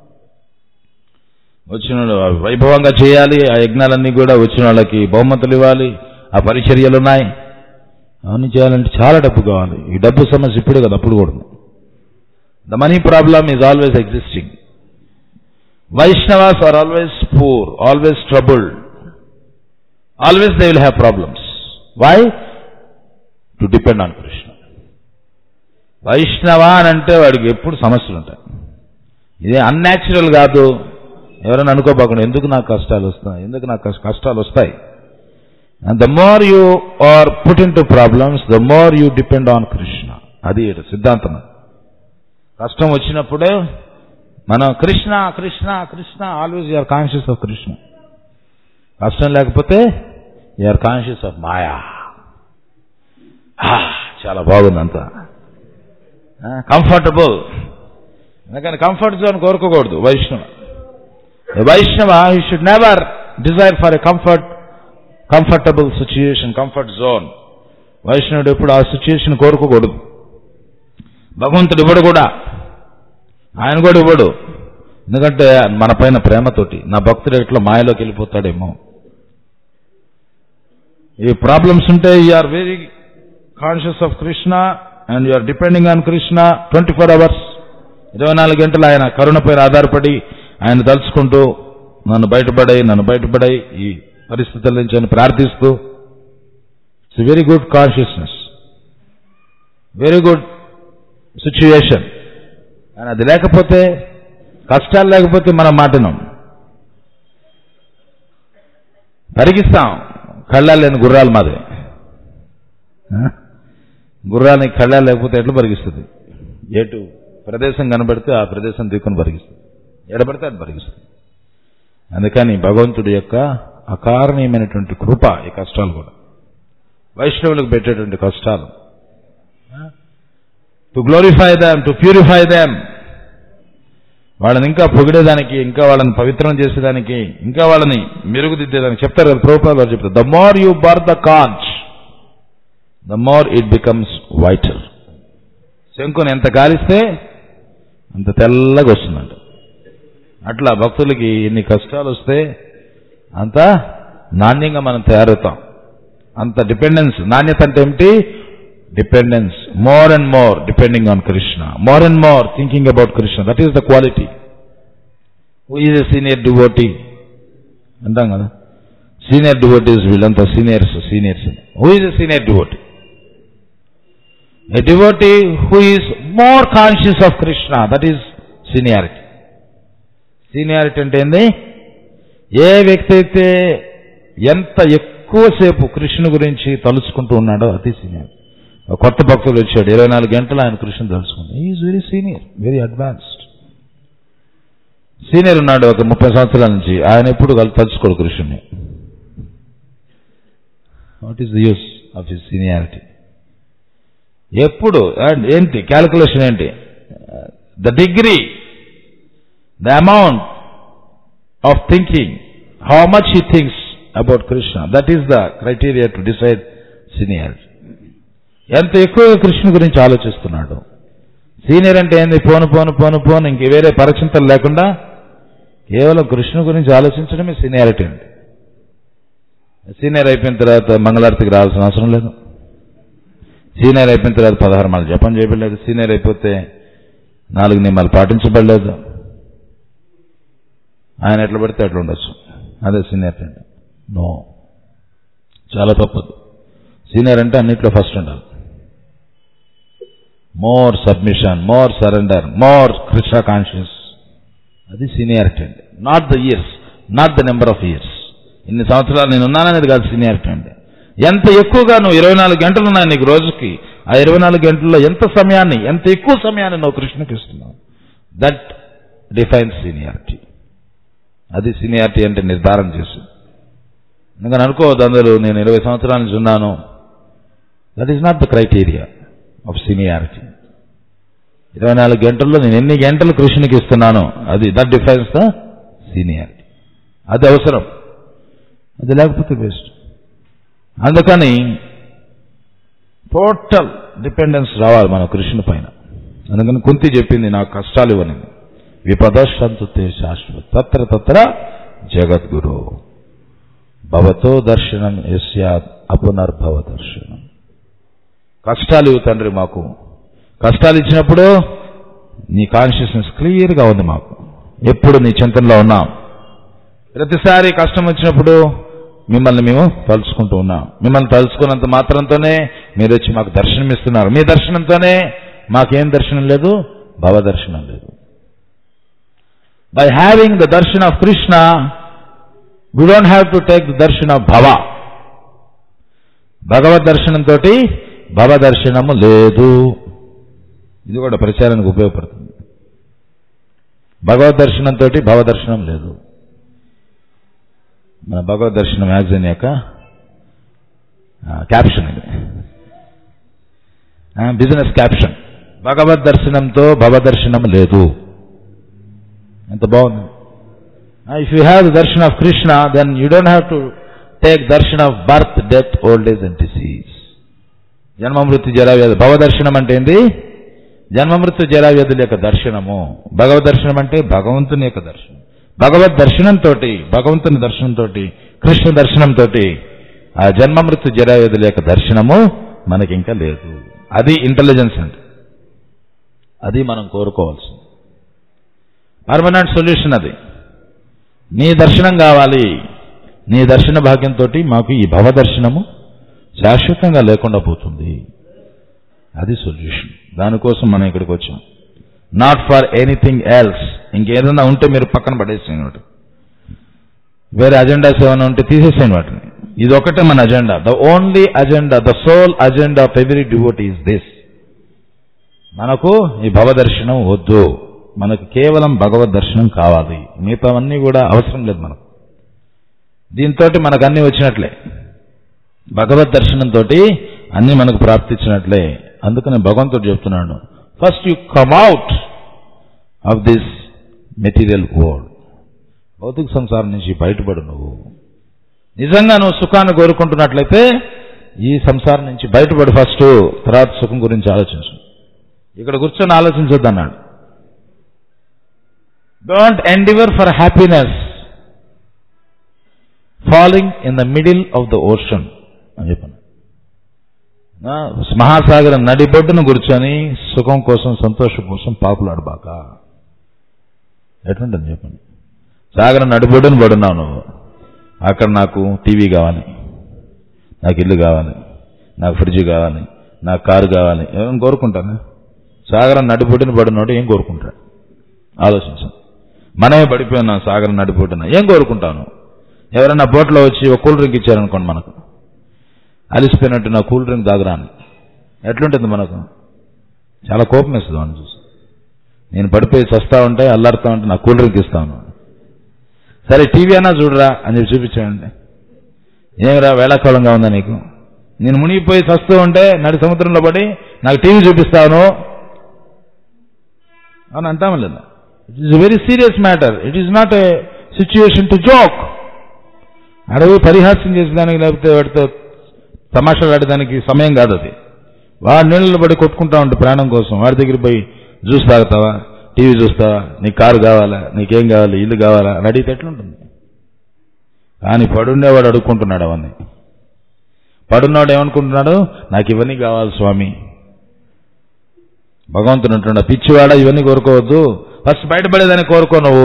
వచ్చిన వాళ్ళు వైభవంగా చేయాలి ఆ యజ్ఞాలన్నీ కూడా వచ్చిన వాళ్ళకి బహుమతులు ఇవ్వాలి ఆ పరిచర్యలు ఉన్నాయి అవన్నీ చేయాలంటే చాలా డబ్బు కావాలి ఈ డబ్బు సమస్య ఇప్పుడు కదా అప్పుడు కూడా the money problem is always existing Vaishnavas are always poor always troubled always they will have problems why to depend on Krishna Vaishnava అని అంటే వాడికి ఎప్పుడు సమస్యలు ఉంటాయి ఇది అన్యాచురల్ కాదు ఎవరైనా అనుకోపోకుండా ఎందుకు నాకు కష్టాలు వస్తాయి ఎందుకు నాకు కష్ట- కష్టాలు వస్తాయి And the more you are put into problems, the more you depend on Krishna. అది ఈడ సిద్ధాంతం కష్టం వచ్చినప్పుడే మనం Krishna Krishna Krishna always you are conscious of Krishna కష్టం లేకపోతే యూఆర్ కాన్షియస్ ఆఫ్ మాయా ఆ, చాలా బాగుంది అంతా కంఫర్టబుల్ అందుకని కంఫర్ట్ జోన్ కోరుకోకూడదు Vaishnava Vaishnava he should never desire for a comfort comfortable situation comfort zone వైష్ణవుడు ఎప్పుడు ఆ సిచ్యుయేషన్ కోరుకోకూడదు భగవంతుడు ఇవ్వడు కూడా ఆయన కూడా ఇవ్వడు ఎందుకంటే మన పైన ప్రేమతోటి నా భక్తుడు ఎట్లా మాయలోకి వెళ్ళిపోతాడేమో ఈ ప్రాబ్లమ్స్ ఉంటే are very conscious of Krishna and are depending on Krishna twenty four hours ఇరవై నాలుగు గంటలు ఆయన కరుణ పైన ఆధారపడి ఆయన తలుచుకుంటూ నన్ను బయటపడాయి నన్ను బయటపడాయి ఈ పరిస్థితుల నుంచి అని ప్రార్థిస్తూ it's very good consciousness very good situation కానీ అది లేకపోతే కష్టాలు లేకపోతే మనం మాటినాం పరిగిస్తాం కళ్ళాలు లేని గుర్రాలు మాది ఆ? గుర్రానికి కళ్ళాలు లేకపోతే ఎట్లా పరిగిస్తుంది ఎటు ప్రదేశం కనబడితే ఆ ప్రదేశం దిక్కును పరిగిస్తుంది ఎడబడితే అది పరిగిస్తుంది అందుకని భగవంతుడి యొక్క అకారణీయమైనటువంటి కృప ఈ కష్టాలు కూడా వైష్ణవులకు పెట్టేటువంటి కష్టాలు to glorify them to purify them వాళ్ళని ఇంకా పొగిడేదానికి ఇంకా వాళ్ళని పవిత్రం చేసేదానికి ఇంకా వాళ్ళని మెరుగుదిద్దేదానికి చెప్తారు కదా ప్రభుపాద వారు చెప్తారు ద మోర్ యూ బర్ the conch the more it becomes whiter శంకుని ఎంత గాలిస్తే అంత తెల్లగా వస్తుందంట అట్లా భక్తులకి ఎన్ని కష్టాలు వస్తే అంత నాణ్యంగా మనం తయారవుతాం అంత డిపెండెన్స్ నాణ్యత అంటే ఏమిటి dependence more and more depending on Krishna more and more thinking about Krishna that is the quality who is a senior devotee అంటాం కదా సీనియర్ డివోటీస్ వీళ్ళంతా seniors seniors who is a senior devotee a devotee who is more conscious of Krishna that is seniority seniority అంటే ఏంది ఏ వ్యక్తి అయితే ఎంత ఎక్కువసేపు కృష్ణుని గురించి తలుచుకుంటూ ఉన్నాడో అది సీనియర్ ఒక కొత్త భక్తుడు వచ్చాడు ఇరవై నాలుగు గంటలు ఆయన కృష్ణుని తలుచుకుంది is very senior very advanced senior ఉన్నాడు ఒక ముప్పై సంవత్సరాల నుంచి ఆయన ఎప్పుడు కలు- తలుచుకోడు కృష్ణుని what is the use of his seniority ఎప్పుడు and ఏంటి క్యాలిక్యులేషన్ ఏంటి the degree the amount of thinking how much he thinks about Krishna that is the criteria to decide seniority ఎంత ఎక్కువగా కృష్ణ గురించి ఆలోచిస్తున్నాడు సీనియర్ అంటే ఏంది పోను పోను పోను పోను ఇంక వేరే పరచింతలు లేకుండా కేవలం కృష్ణ గురించి ఆలోచించడమే సీనియారిటీ అండి సీనియర్ అయిపోయిన తర్వాత మంగళారతికి రావాల్సిన అవసరం లేదు సీనియర్ అయిపోయిన తర్వాత పదహారు మాలు జపం చేయబడలేదు సీనియర్ అయిపోతే నాలుగు నియమాలు పాటించబడలేదు ఆయన ఎట్లా పడితే అట్లా ఉండొచ్చు అదే సీనియర్ అంటే నో చాలా తప్పదు సీనియర్ అంటే అన్నిట్లో ఫస్ట్ ఉండాలి more submission more surrender more Krishna conscious అది సీనియారిటీ అండి not the years not the number of years ఇన్ని సంవత్సరాలు నేను ఉన్నాననేది కాదు సీనియారిటీ అండి ఎంత ఎక్కువగా నువ్వు ఇరవై నాలుగు గంటలు ఉన్నాయి నీకు రోజుకి ఆ ఇరవై నాలుగు గంటల్లో ఎంత సమయాన్ని ఎంత ఎక్కువ సమయాన్ని నువ్వు కృష్ణకి ఇస్తున్నావు దట్ డిఫైన్స్ సీనియారిటీ అది సీనియారిటీ అంటే నిర్ధారణ చేసి ఎందుకని అనుకోవద్దు అందరూ నేను ఇరవై సంవత్సరాల నుంచి ఉన్నాను that is not the criteria of seniority ఇరవై నాలుగు గంటల్లో నేను ఎన్ని గంటలు కృష్ణునికి ఇస్తున్నాను అది దట్ డిఫైన్స్ ద సీనియారిటీ అది అవసరం అది లేకపోతే బెస్ట్ అందుకని టోటల్ డిపెండెన్స్ రావాలి మన కృష్ణుని పైన అందుకని కుంతి చెప్పింది నాకు కష్టాలు ఇవ్వనింది విపదశంతుతే శాశ్వత తత్ర తత్ర జగద్గురు భవతో దర్శనం యస్యాత్ అపునర్భవ దర్శనం కష్టాలు ఇవ్వు తండ్రి మాకు కష్టాలు ఇచ్చినప్పుడు నీ కాన్షియస్నెస్ క్లియర్గా ఉంది మాకు ఎప్పుడు నీ చింతనలో ఉన్నాం ప్రతిసారి కష్టం వచ్చినప్పుడు మిమ్మల్ని మేము తలుచుకుంటూ ఉన్నాం మిమ్మల్ని తలుచుకున్నంత మాత్రంతోనే మీరు వచ్చి మాకు దర్శనం ఇస్తున్నారు మీ దర్శనంతోనే మాకేం దర్శనం లేదు భవ దర్శనం లేదు by having the darshan of Krishna we don't have to take the darshan of భవ భగవద్ దర్శనంతో భవ దర్శనము లేదు ఇది కూడా ప్రచారానికి ఉపయోగపడుతుంది భగవద్ దర్శనంతో భవ దర్శనం లేదు మన భగవద్ దర్శనం మ్యాగజైన్ యొక్క క్యాప్షన్ ఇది బిజినెస్ క్యాప్షన్ భగవద్ దర్శనంతో భవ దర్శనం లేదు ఎంత బాగుంది if you have the darshan of Krishna then you don't have to take darshan of birth death old age and disease జన్మమృత్యు జరావ్యాధి భవ దర్శనం అంటే ఏంది జన్మమృత్యు జరావ్యాధుల యొక్క దర్శనము భగవద్ దర్శనం అంటే భగవంతుని యొక్క దర్శనం భగవద్ దర్శనంతో భగవంతుని దర్శనంతో కృష్ణ దర్శనంతో ఆ జన్మమృత్యు జరావ్యాధుల యొక్క దర్శనము మనకి ఇంకా లేదు అది ఇంటెలిజెన్స్ అంటే అది మనం కోరుకోవాల్సింది పర్మనెంట్ సొల్యూషన్ అది నీ దర్శనం కావాలి నీ దర్శన భాగ్యంతో మాకు ఈ భవ దర్శనము శాశ్వతంగా లేకుండా పోతుంది అది సొల్యూషన్ దానికోసం మనం ఇక్కడికి వచ్చాం నాట్ ఫర్ ఎనీథింగ్ ఎల్స్ ఇంకేదైనా ఉంటే మీరు పక్కన పడేసేయండి వాటి వేరే అజెండాస్ ఏమైనా ఉంటే తీసేసేయండి వాటిని ఇది ఒకటే మన agenda the only agenda the sole agenda of every devotee is this మనకు ఈ భవ దర్శనం వద్దు మనకు కేవలం భగవద్ దర్శనం కావాలి మిగతావన్నీ కూడా అవసరం లేదు మనకు దీంతో మనకు అన్ని వచ్చినట్లే భగవద్ దర్శనంతో అన్ని మనకు ప్రాప్తించినట్లే అందుకని భగవంతుడు చెప్తున్నాడు first you come out of this material world భౌతిక సంసారం నుంచి బయటపడు నువ్వు నిజంగా నువ్వు సుఖాన్ని కోరుకుంటున్నట్లయితే ఈ సంసారం నుంచి బయటపడు ఫస్ట్ తర్వాత సుఖం గురించి ఆలోచించు ఇక్కడ కూర్చొని ఆలోచించొద్దు అన్నాడు don't endeavour for happiness falling in the middle of the ocean అని చెప్పాను ఆ, మహాసాగరం నడిబొడ్డును కూర్చొని సుఖం కోసం సంతోషం కోసం పాపులాడబాక ఎట్లుంటుంది చెప్పండి సాగరం నడిబొడ్డును పడున్నావు నువ్వు అక్కడ నాకు టీవీ కావాలి నాకు ఇల్లు కావాలి నాకు ఫ్రిడ్జ్ కావాలి నాకు కారు కావాలి ఏం కోరుకుంటాను సాగరం నడిబొడ్డును పడినోడు ఏం కోరుకుంటాడు ఆలోచించాను మనమే పడిపోయినాం సాగరం నడిబొడ్డున ఏం కోరుకుంటాను ఎవరైనా బోట్లో వచ్చి ఒక కూల్ డ్రింక్ ఇచ్చారనుకోండి మనకు అలిసిపోయినట్టు నా కూల్ డ్రింక్ తాగరా అని ఎట్లుంటుంది మనకు చాలా కోపం వేస్తుంది అని చూసి నేను పడిపోయి చస్తా ఉంటే అల్లాడుతా ఉంటే నా కూల్ డ్రింక్ ఇస్తాను సరే టీవీ అన్నా చూడరా అని చెప్పి చూపించాడండి ఏమిరా వేళాకాలంగా ఉందా నీకు నేను మునిగిపోయి చస్తూ ఉంటే నడి సముద్రంలో పడి నాకు టీవీ చూపిస్తాను అని అంటాము లేదా it is very serious matter it is not a situation to joke అడవి పరిహాస్యం చేసేదానికి లేకపోతే వాడితో తమాషాలు ఆడేదానికి సమయం కాదు అది వాడు నీళ్ళలో పడి కొట్టుకుంటా ఉంటే ప్రాణం కోసం వాడి దగ్గర పోయి జ్యూస్ తాగుతావా టీవీ చూస్తావా నీకు కారు కావాలా నీకేం కావాలి ఇల్లు కావాలా అని అడిగితే ఎట్లుంటుంది కానీ పడుండేవాడు అడుక్కుంటున్నాడు అవన్నీ పడున్నాడు ఏమనుకుంటున్నాడు నాకు ఇవన్నీ కావాలి స్వామి భగవంతుడు అంటున్నాడు పిచ్చివాడ ఇవన్నీ కోరుకోవద్దు ఫస్ట్ బయటపడేదని కోరుకో నువ్వు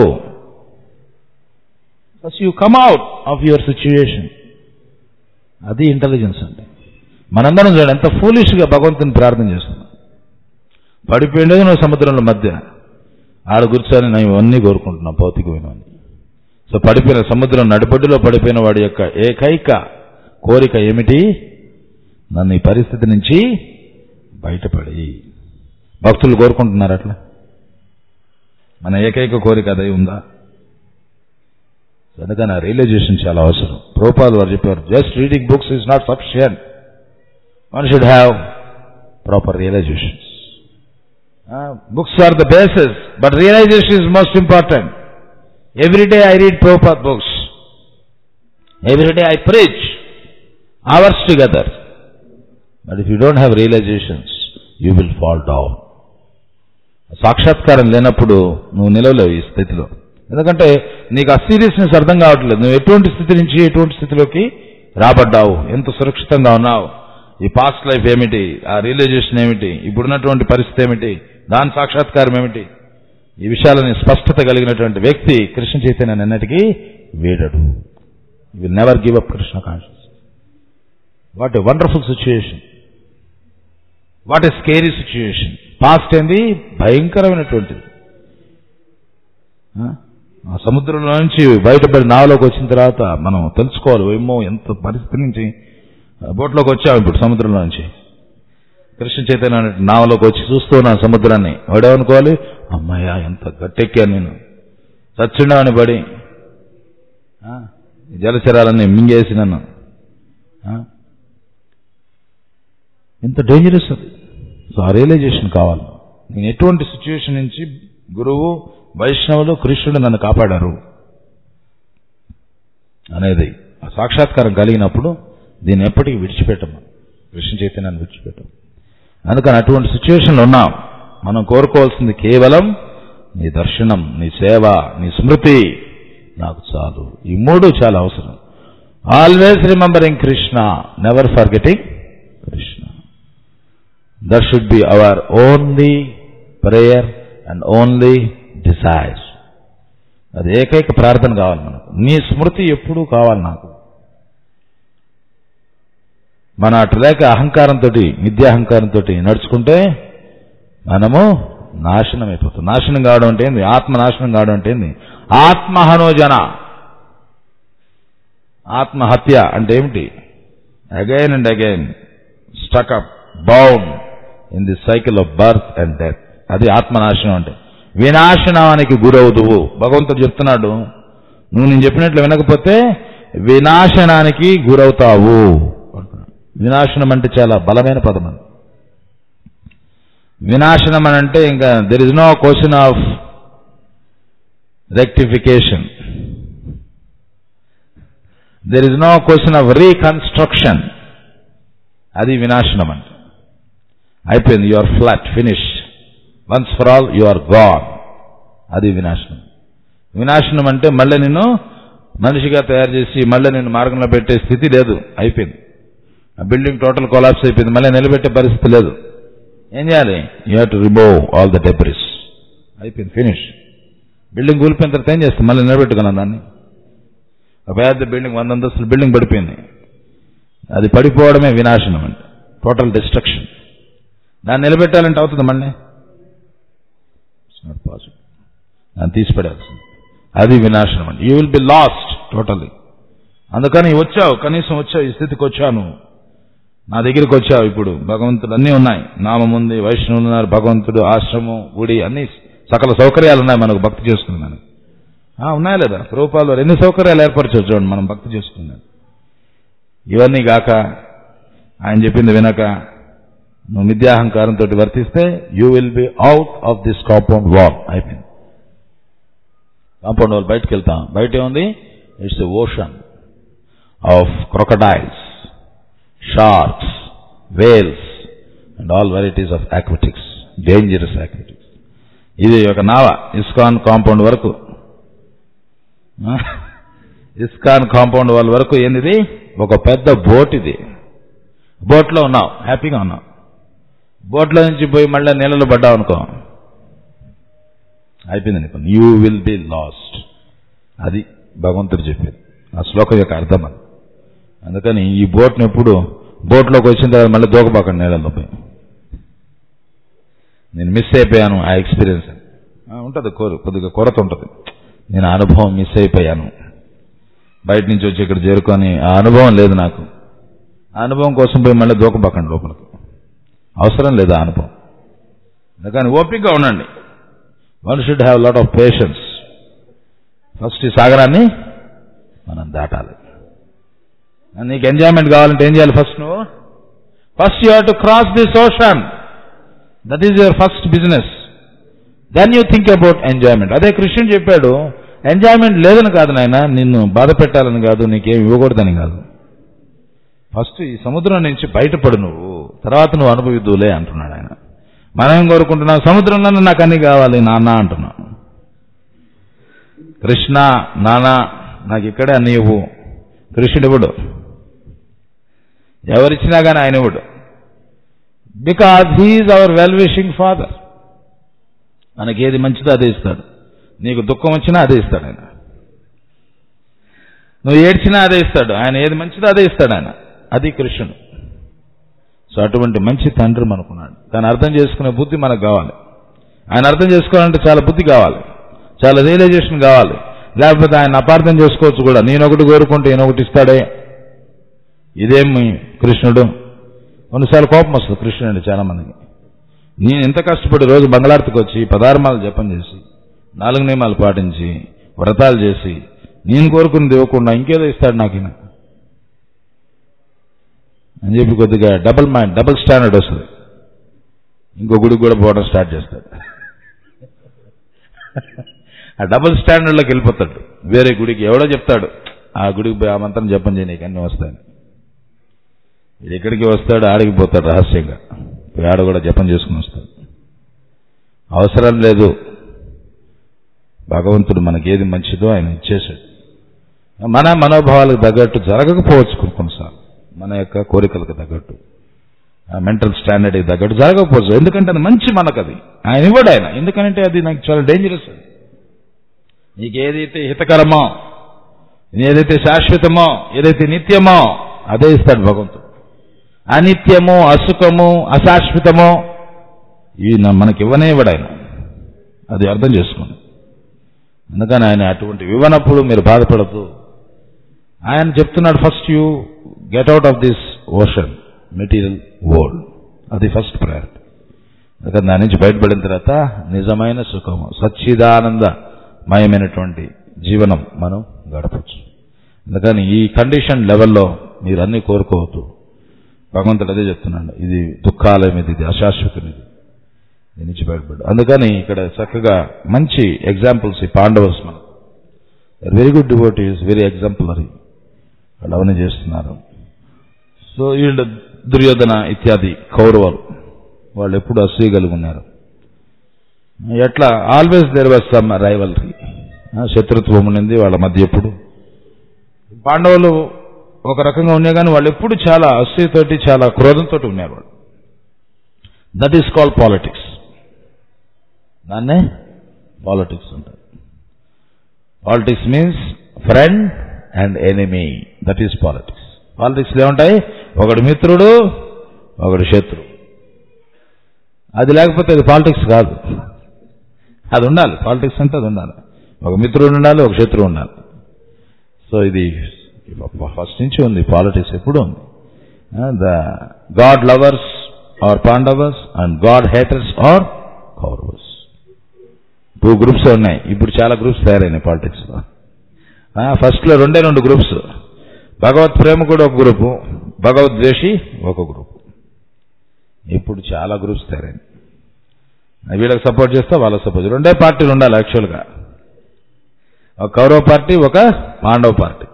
first you come out of your situation అది ఇంటెలిజెన్స్ అంటే మనందరం చూడండి ఎంత ఫూలిష్గా భగవంతుని ప్రార్థన చేస్తున్నాం పడిపోయిండేది నువ్వు సముద్రంలో మధ్య ఆడ కూర్చొని నేను ఇవన్నీ కోరుకుంటున్నాం భౌతికమైనవన్నీ సో పడిపోయిన సముద్రం నడిపొడ్డులో పడిపోయిన వాడి యొక్క ఏకైక కోరిక ఏమిటి నన్ను ఈ పరిస్థితి నుంచి బయటపడి భక్తులు కోరుకుంటున్నారు అట్లా మన ఏకైక కోరిక అదే ఉందా అందుకని ఆ రియలైజేషన్ చాలా అవసరం ప్రోపాల్ వారు చెప్పారు just reading books is not sufficient one should have proper realisations books are the basis but realisation is most important every day I read Prabhupada books every day I preach hours together but if you don't have realisations you will fall down సాక్షాత్కారం లేనప్పుడు నువ్వు నిలవలేవు ఈ స్థితిలో ఎందుకంటే నీకు ఆ seriousness అర్థం కావట్లేదు నువ్వు ఎటువంటి స్థితి నుంచి ఎటువంటి స్థితిలోకి రాబడ్డావు ఎంత సురక్షితంగా ఉన్నావు ఈ పాస్ట్ లైఫ్ ఏమిటి ఆ రియలైజేషన్ ఏమిటి ఇప్పుడున్నటువంటి పరిస్థితి ఏమిటి దాని సాక్షాత్కారం ఏమిటి ఈ విషయాలని స్పష్టత కలిగినటువంటి వ్యక్తి కృష్ణ చైతన్య నిన్నటికి వీడడు will never give up Krishna conscious what a wonderful situation what a scary situation past ఏంది భయంకరమైనటువంటిది ఆ? ఆ సముద్రంలో నుంచి బయటపడి నావలోకి వచ్చిన తర్వాత మనం తెలుసుకోవాలి ఏమో ఎంత పరిస్థితి నుంచి బోట్లోకి వచ్చావు ఇప్పుడు సముద్రంలో నుంచి కృష్ణ చైతన్య అనే నావలోకి వచ్చి చూస్తూ ఉన్నాను సముద్రాన్ని వాడేమనుకోవాలి అమ్మాయ్యా ఎంత గట్టెక్కాను నేను చచ్చుండవని పడి ఆ, ఈ జలచరాలన్నీ మింగేసి నన్ను ఆ, ఎంత డేంజరస్ అది సో ఆ రియలైజేషన్ కావాలి నేను ఎటువంటి సిచ్యువేషన్ నుంచి గురువు వైష్ణవులు కృష్ణుడు నన్ను కాపాడారు అనేది ఆ సాక్షాత్కారం కలిగినప్పుడు దీన్ని ఎప్పటికీ విడిచిపెట్టము కృష్ణ చైతన్యాన్ని విడిచిపెట్టం అందుకని అటువంటి సిచ్యువేషన్లో ఉన్నాం మనం కోరుకోవాల్సింది కేవలం నీ దర్శనం నీ సేవ నీ స్మృతి నాకు చాలు ఈ మూడు చాలా అవసరం always remembering Krishna never forgetting Krishna that should be our only prayer and only desire అది ఏకైక ప్రార్థన కావాలి మనకు నీ స్మృతి ఎప్పుడూ కావాలి నాకు మన అటు లేక అహంకారంతో మిథ్యాహంకారంతో నడుచుకుంటే మనము నాశనం అయిపోతాం నాశనం కావడం అంటే ఏంది ఆత్మ నాశనం కావడం అంటే ఏంది ఆత్మహనోజన ఆత్మహత్య అంటే ఏమిటి again and again stuck up bound in the cycle of birth and death అది ఆత్మనాశనం అంటే వినాశనానికి గురవుదువు భగవంతుడు చెప్తున్నాడు నువ్వు నేను చెప్పినట్లు వినకపోతే వినాశనానికి గురవుతావు అంటున్నాడు. వినాశనం అంటే చాలా బలమైన పదం అది వినాశనం అని అంటే ఇంకా there is no question of rectification there is no question of reconstruction అది వినాశనం అంటే అయిపోయింది you are flat finish once for all you are gone అది వినాశనం వినాశనం అంటే మళ్ళీ నిన్ను మనిషిగా తయారు చేసి మళ్ళీ నేను మార్గంలో పెట్టే స్థితి లేదు అయిపోయింది ఆ బిల్డింగ్ టోటల్ కొలాప్స్ అయిపోయింది మళ్ళీ నిలబెట్టే పరిస్థితి లేదు ఏం చేయాలి you have to remove all the debris అయిపోయింది ఫినిష్ బిల్డింగ్ కూలిపోయిన తర్వాత ఏం చేస్తాం మళ్ళీ నిలబెట్టుకున్నాం దాన్ని ఒక పెద్ద బిల్డింగ్ వంద అంతస్తుల బిల్డింగ్ పడిపోయింది అది పడిపోవడమే వినాశనం అంటే టోటల్ డిస్ట్రక్షన్ దాన్ని నిలబెట్టాలంటే అవుతుంది మళ్ళీ ఇట్స్ నాట్ పాసిబుల్ దాన్ని తీసిపడాల్సింది అది వినాశనం అండి you will be lost totally అందుకని వచ్చావు కనీసం వచ్చావు ఈ స్థితికి వచ్చాను నా దగ్గరికి వచ్చావు ఇప్పుడు భగవంతుడు అన్నీ ఉన్నాయి నామం ఉంది వైష్ణవులు ఉన్నారు భగవంతుడు ఆశ్రమం గుడి అన్ని సకల సౌకర్యాలు ఉన్నాయి మనకు భక్తి చేసుకున్నాను ఉన్నాయా లేదా రూపాలు ఎన్ని సౌకర్యాలు ఏర్పరచవచ్చు చూడండి మనం భక్తి చేసుకున్నాను ఇవన్నీ గాక ఆయన చెప్పింది వినక నువ్వు మిథ్యాహంకారంతో వర్తిస్తే you will be out of this compound wall అయిపోయింది కాంపౌండ్ వాల్ బయటకు వెళ్తాం బయట ఏముంది it's a ocean of crocodiles sharks whales and all varieties of aquatics dangerous aquatics ఇది ఒక నావ ఇస్కాన్ కాంపౌండ్ వరకు ఇస్కాన్ కాంపౌండ్ వాళ్ళ వరకు ఏంది ఒక పెద్ద బోట్ ఇది బోట్లో ఉన్నావు హ్యాపీగా ఉన్నావు బోట్లో నుంచి పోయి మళ్ళీ నీళ్ళలో పడ్డావు అనుకో అయిపోయింది అనుకో యూ విల్ బి లాస్ట్ అది భగవంతుడు చెప్పేది ఆ శ్లోకం యొక్క అర్థం అది అందుకని ఈ బోట్ని ఎప్పుడు బోట్లోకి వచ్చిన తర్వాత మళ్ళీ దూకబాకండి నీళ్ళలో పోయి నేను మిస్ అయిపోయాను ఆ ఎక్స్పీరియన్స్ ఉంటుంది కొద్దిగా కొరత ఉంటుంది నేను ఆ అనుభవం మిస్ అయిపోయాను బయట నుంచి వచ్చి ఇక్కడ చేరుకొని ఆ అనుభవం లేదు నాకు ఆ అనుభవం కోసం పోయి మళ్ళీ దూకబాకండి లోపలికి అవసరం లేదు ఆ అనుభవం అందుకని ఓపికగా ఉండండి one should have lot of patience first ఈ సాగరాన్ని మనం దాటాలి నీకు ఎంజాయ్మెంట్ కావాలంటే ఏం చేయాలి ఫస్ట్ నువ్వు first you have to cross this ocean that is your first business then you think about enjoyment అదే కృష్ణుడు చెప్పాడు ఎంజాయ్మెంట్ లేదని కాదు నాయన నిన్ను బాధ పెట్టాలని కాదు నీకేం ఇవ్వకూడదని కాదు ఫస్ట్ ఈ సముద్రం నుంచి బయటపడు నువ్వు తర్వాత నువ్వు అనుభవిద్దులే అంటున్నాడు ఆయన మనం ఏం కోరుకుంటున్నాం సముద్రంలోనే నాకు అన్ని కావాలి నాన్న అంటున్నాం కృష్ణ నాన్న నాకు ఇక్కడే అన్ని ఇవ్వు కృష్ణుడు ఇవ్వడు ఎవరిచ్చినా కానీ ఆయన ఇవ్వడు because he is our well wishing father మనకి ఏది మంచిదో అదే ఇస్తాడు నీకు దుఃఖం వచ్చినా అదే ఇస్తాడు ఆయన నువ్వు ఏడ్చినా అదే ఇస్తాడు ఆయన ఏది మంచిదో అదే ఇస్తాడు ఆయన అది కృష్ణుడు సో అటువంటి మంచి తండ్రి మనకున్నాడు దాన్ని అర్థం చేసుకునే బుద్ధి మనకు కావాలి ఆయన అర్థం చేసుకోవాలంటే చాలా బుద్ధి కావాలి చాలా రియలైజేషన్ కావాలి లేకపోతే ఆయన అపార్థం చేసుకోవచ్చు కూడా నేను ఒకటి కోరుకుంటే ఈయన ఒకటి ఇస్తాడే ఇదేమి కృష్ణుడు కొన్నిసార్లు కోపం వస్తుంది కృష్ణుడు అంటే చాలా మందికి నేను ఎంత కష్టపడి రోజు బంగళార్తికి వచ్చి పదార్మాలు జపం చేసి నాలుగు నియమాలు పాటించి వ్రతాలు చేసి నేను కోరుకున్నది ఇవ్వకుండా ఇంకేదో ఇస్తాడు నాకు ఈయన అని చెప్పి కొద్దిగా డబుల్ మైండ్ డబుల్ స్టాండర్డ్ వస్తుంది ఇంకో గుడికి కూడా పోవడం స్టార్ట్ చేస్తాడు ఆ డబుల్ స్టాండర్డ్లోకి వెళ్ళిపోతాడు వేరే గుడికి ఎవడో చెప్తాడు ఆ గుడికి పోయి ఆ మంత్రం జపం చేయ నీకు అన్నీ వస్తాయని ఇది ఎక్కడికి వస్తాడు ఆడికి పోతాడు రహస్యంగా పోయి ఆడ కూడా జపం చేసుకుని వస్తాడు అవసరం లేదు భగవంతుడు మనకి ఏది మంచిదో ఆయన ఇచ్చేశాడు మన మనోభావాలకు తగ్గట్టు జరగకపోవచ్చు కొన్ని కొన్నిసార్లు మన యొక్క కోరికలకు తగ్గట్టు మెంటల్ స్టాండర్డ్కి తగ్గట్టు జరగకపోవచ్చు ఎందుకంటే అది మంచి మనకు అది ఆయన ఇవ్వడు ఆయన ఎందుకంటే అది నాకు చాలా డేంజరస్ అది నీకు ఏదైతే హితకరమో ఏదైతే శాశ్వతమో ఏదైతే నిత్యమో అదే ఇస్తాడు భగవంతుడు అనిత్యము అసుఖము అశాశ్వతమో ఇవి నా- మనకి ఇవ్వనే ఇవ్వడు ఆయన అది అర్థం చేసుకోండి అందుకని ఆయన అటువంటి ఇవ్వనప్పుడు మీరు బాధపడద్దు ఆయన చెప్తున్నాడు first you get out of this ocean material world అది ఫస్ట్ ప్రయారిటీ అందుకని దాని నుంచి బయటపడిన తర్వాత నిజమైన సుఖము సచ్చిదానందమయమైనటువంటి జీవనం మనం గడపచ్చు అందుకని ఈ కండిషన్ లెవెల్లో మీరు అన్ని కోరుకోవద్దు భగవంతుడు అదే చెప్తున్నాడు ఇది దుఃఖాలయం ఇది ఇది అశాశ్వతం ఇది దీని నుంచి బయటపడ్డు అందుకని ఇక్కడ చక్కగా మంచి ఎగ్జాంపుల్స్ ఈ పాండవర్స్ మనకు very good devotees very exemplary వాళ్ళు అవన్నీ చేస్తున్నారు సో వీళ్ళు దుర్యోధన ఇత్యాది కౌరవాలు వాళ్ళు ఎప్పుడు అసూయ కలిగి ఉన్నారు ఎట్లా always there was some rivalry శత్రుత్వం ఉండింది వాళ్ళ మధ్య ఎప్పుడు పాండవులు ఒక రకంగా ఉన్నాయి కానీ వాళ్ళు ఎప్పుడు చాలా అసూయతోటి చాలా క్రోధంతో ఉన్నారు వాళ్ళు దట్ ఈస్ కాల్ పాలిటిక్స్ దాన్నే పాలిటిక్స్ ఉంటుంది politics means friend and enemy that is politics పాలిటిక్స్లో ఏముంటాయి ఒకడు మిత్రుడు ఒకడు శత్రువు అది లేకపోతే అది పాలిటిక్స్ కాదు అది ఉండాలి పాలిటిక్స్ అంటే అది ఉండాలి ఒక మిత్రుడు ఉండాలి ఒక శత్రువు ఉండాలి సో ఇది ఫస్ట్ నుంచి ఉంది పాలిటిక్స్ ఎప్పుడు ఉంది the God lovers are Pandavas and God haters are Kauravas two groups ఉన్నాయి ఇప్పుడు చాలా గ్రూప్స్ తయారైనాయి పాలిటిక్స్ లో ఫస్ట్ లో రెండే రెండు గ్రూప్స్ భగవత్ ప్రేమ కూడా ఒక గ్రూపు భగవద్ ద్వేషి ఒక గ్రూపు ఇప్పుడు చాలా గ్రూప్స్ తయారైనాయి వీళ్ళకి సపోర్ట్ చేస్తే వాళ్ళకి సపోర్ట్ రెండే పార్టీలు ఉండాలి యాక్చువల్గా ఒక కౌరవ పార్టీ ఒక పాండవ పార్టీ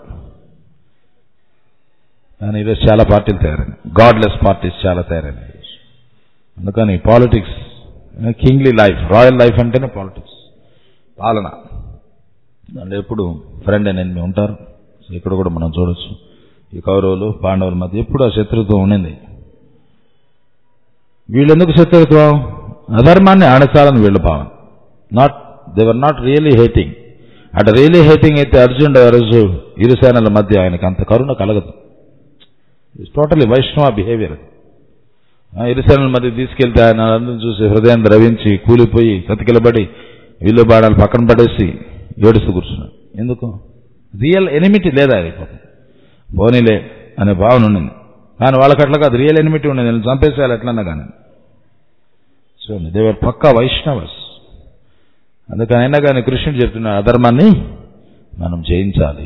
కానీ ఈరోజు చాలా పార్టీలు తయారైనాయి గాడ్లెస్ పార్టీస్ చాలా తయారైనాయి ఈరోజు. అందుకని politics kingly life royal life అంటేనే పాలిటిక్స్ పాలన దాంట్లో ఎప్పుడు ఫ్రెండ్ అండ్ ఎనిమి ఉంటారు సో ఇక్కడ కూడా మనం చూడొచ్చు ఈ కౌరవులు పాండవుల మధ్య ఎప్పుడు ఆ శత్రుత్వం ఉండింది వీళ్ళెందుకు శత్రుత్వం అధర్మాన్ని ఆడచాలని వీళ్ళ భావన not they were not really hating అటు రియలీ హేటింగ్ అయితే అర్జునుడు ఆ రోజు ఇరు సేనల మధ్య ఆయనకి అంత కరుణ కలగదు ఇట్స్ టోటలీ వైష్ణవ బిహేవియర్ ఇరు సేనల మధ్య తీసుకెళ్తే ఆయన అందరిని చూసి హృదయం ద్రవించి కూలిపోయి కతికిలబడి వీళ్ళు బాణాలు పక్కన పడేసి ఏడుస్తూ కూర్చున్నాడు ఎందుకు రియల్ ఎనిమిటీ లేదా అది పాపం పోనీలే అనే భావన ఉండింది కానీ వాళ్ళకి అట్లా కాదు రియల్ ఎనిమిటీ ఉండేది నేను చంపేసేయాలి ఎట్లన్నా కానీ సో దేవర్ పక్కా వైష్ణవస్ అందుకని అయినా కానీ కృష్ణుడు చెప్తున్న అధర్మాన్ని మనం జయించాలి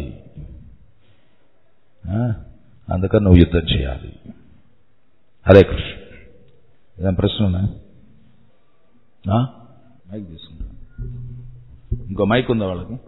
ఆ? అందుకని నువ్వు యుద్ధం చేయాలి హరే కృష్ణ ఏదైనా ప్రశ్న ఉన్నాయా? ఆ మైక్ తీసుకుంటా ఇంకో మైక్ ఉందా వాళ్ళకి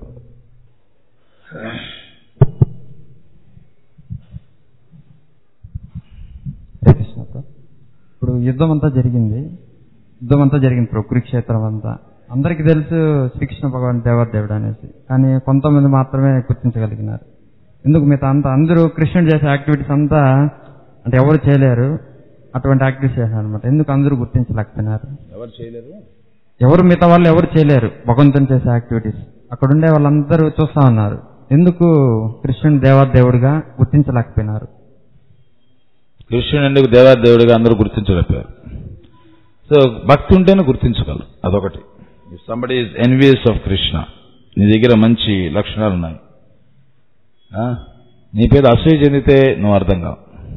హరే కృష్ణ సార్. ఇప్పుడు యుద్ధం అంతా జరిగింది యుద్ధం అంతా జరిగింది ఇప్పుడు కురుక్షేత్రం అంతా అందరికీ తెలుసు శ్రీకృష్ణ భగవాన్ దేవర్ దేవుడు అనేసి కానీ కొంతమంది మాత్రమే గుర్తించగలిగినారు ఎందుకు మిగతా అంతా అందరూ కృష్ణుడు చేసే యాక్టివిటీస్ అంతా అంటే ఎవరు చేయలేరు అటువంటి యాక్టివిటీస్ చేశారు అనమాట ఎందుకు అందరూ గుర్తించలేకపోయినారు ఎవరు చేయలేరు ఎవరు మిగతా వాళ్ళు ఎవరు చేయలేరు భగవంతుని చేసే యాక్టివిటీస్ అక్కడ ఉండే వాళ్ళందరూ చూస్తా ఉన్నారు ఎందుకు కృష్ణుని దేవర్ దేవుడిగా గుర్తించలేకపోయినారు కృష్ణుడు ఎందుకు దేవాదేవుడిగా అందరూ గుర్తించలేపారు సో భక్తి ఉంటేనే గుర్తించగలరు అదొకటి somebody is envious of Krishna నీ దగ్గర మంచి లక్షణాలు ఉన్నాయి ఆ? నీ పేరు అసూయ చెందితే నువ్వు అర్థం కావు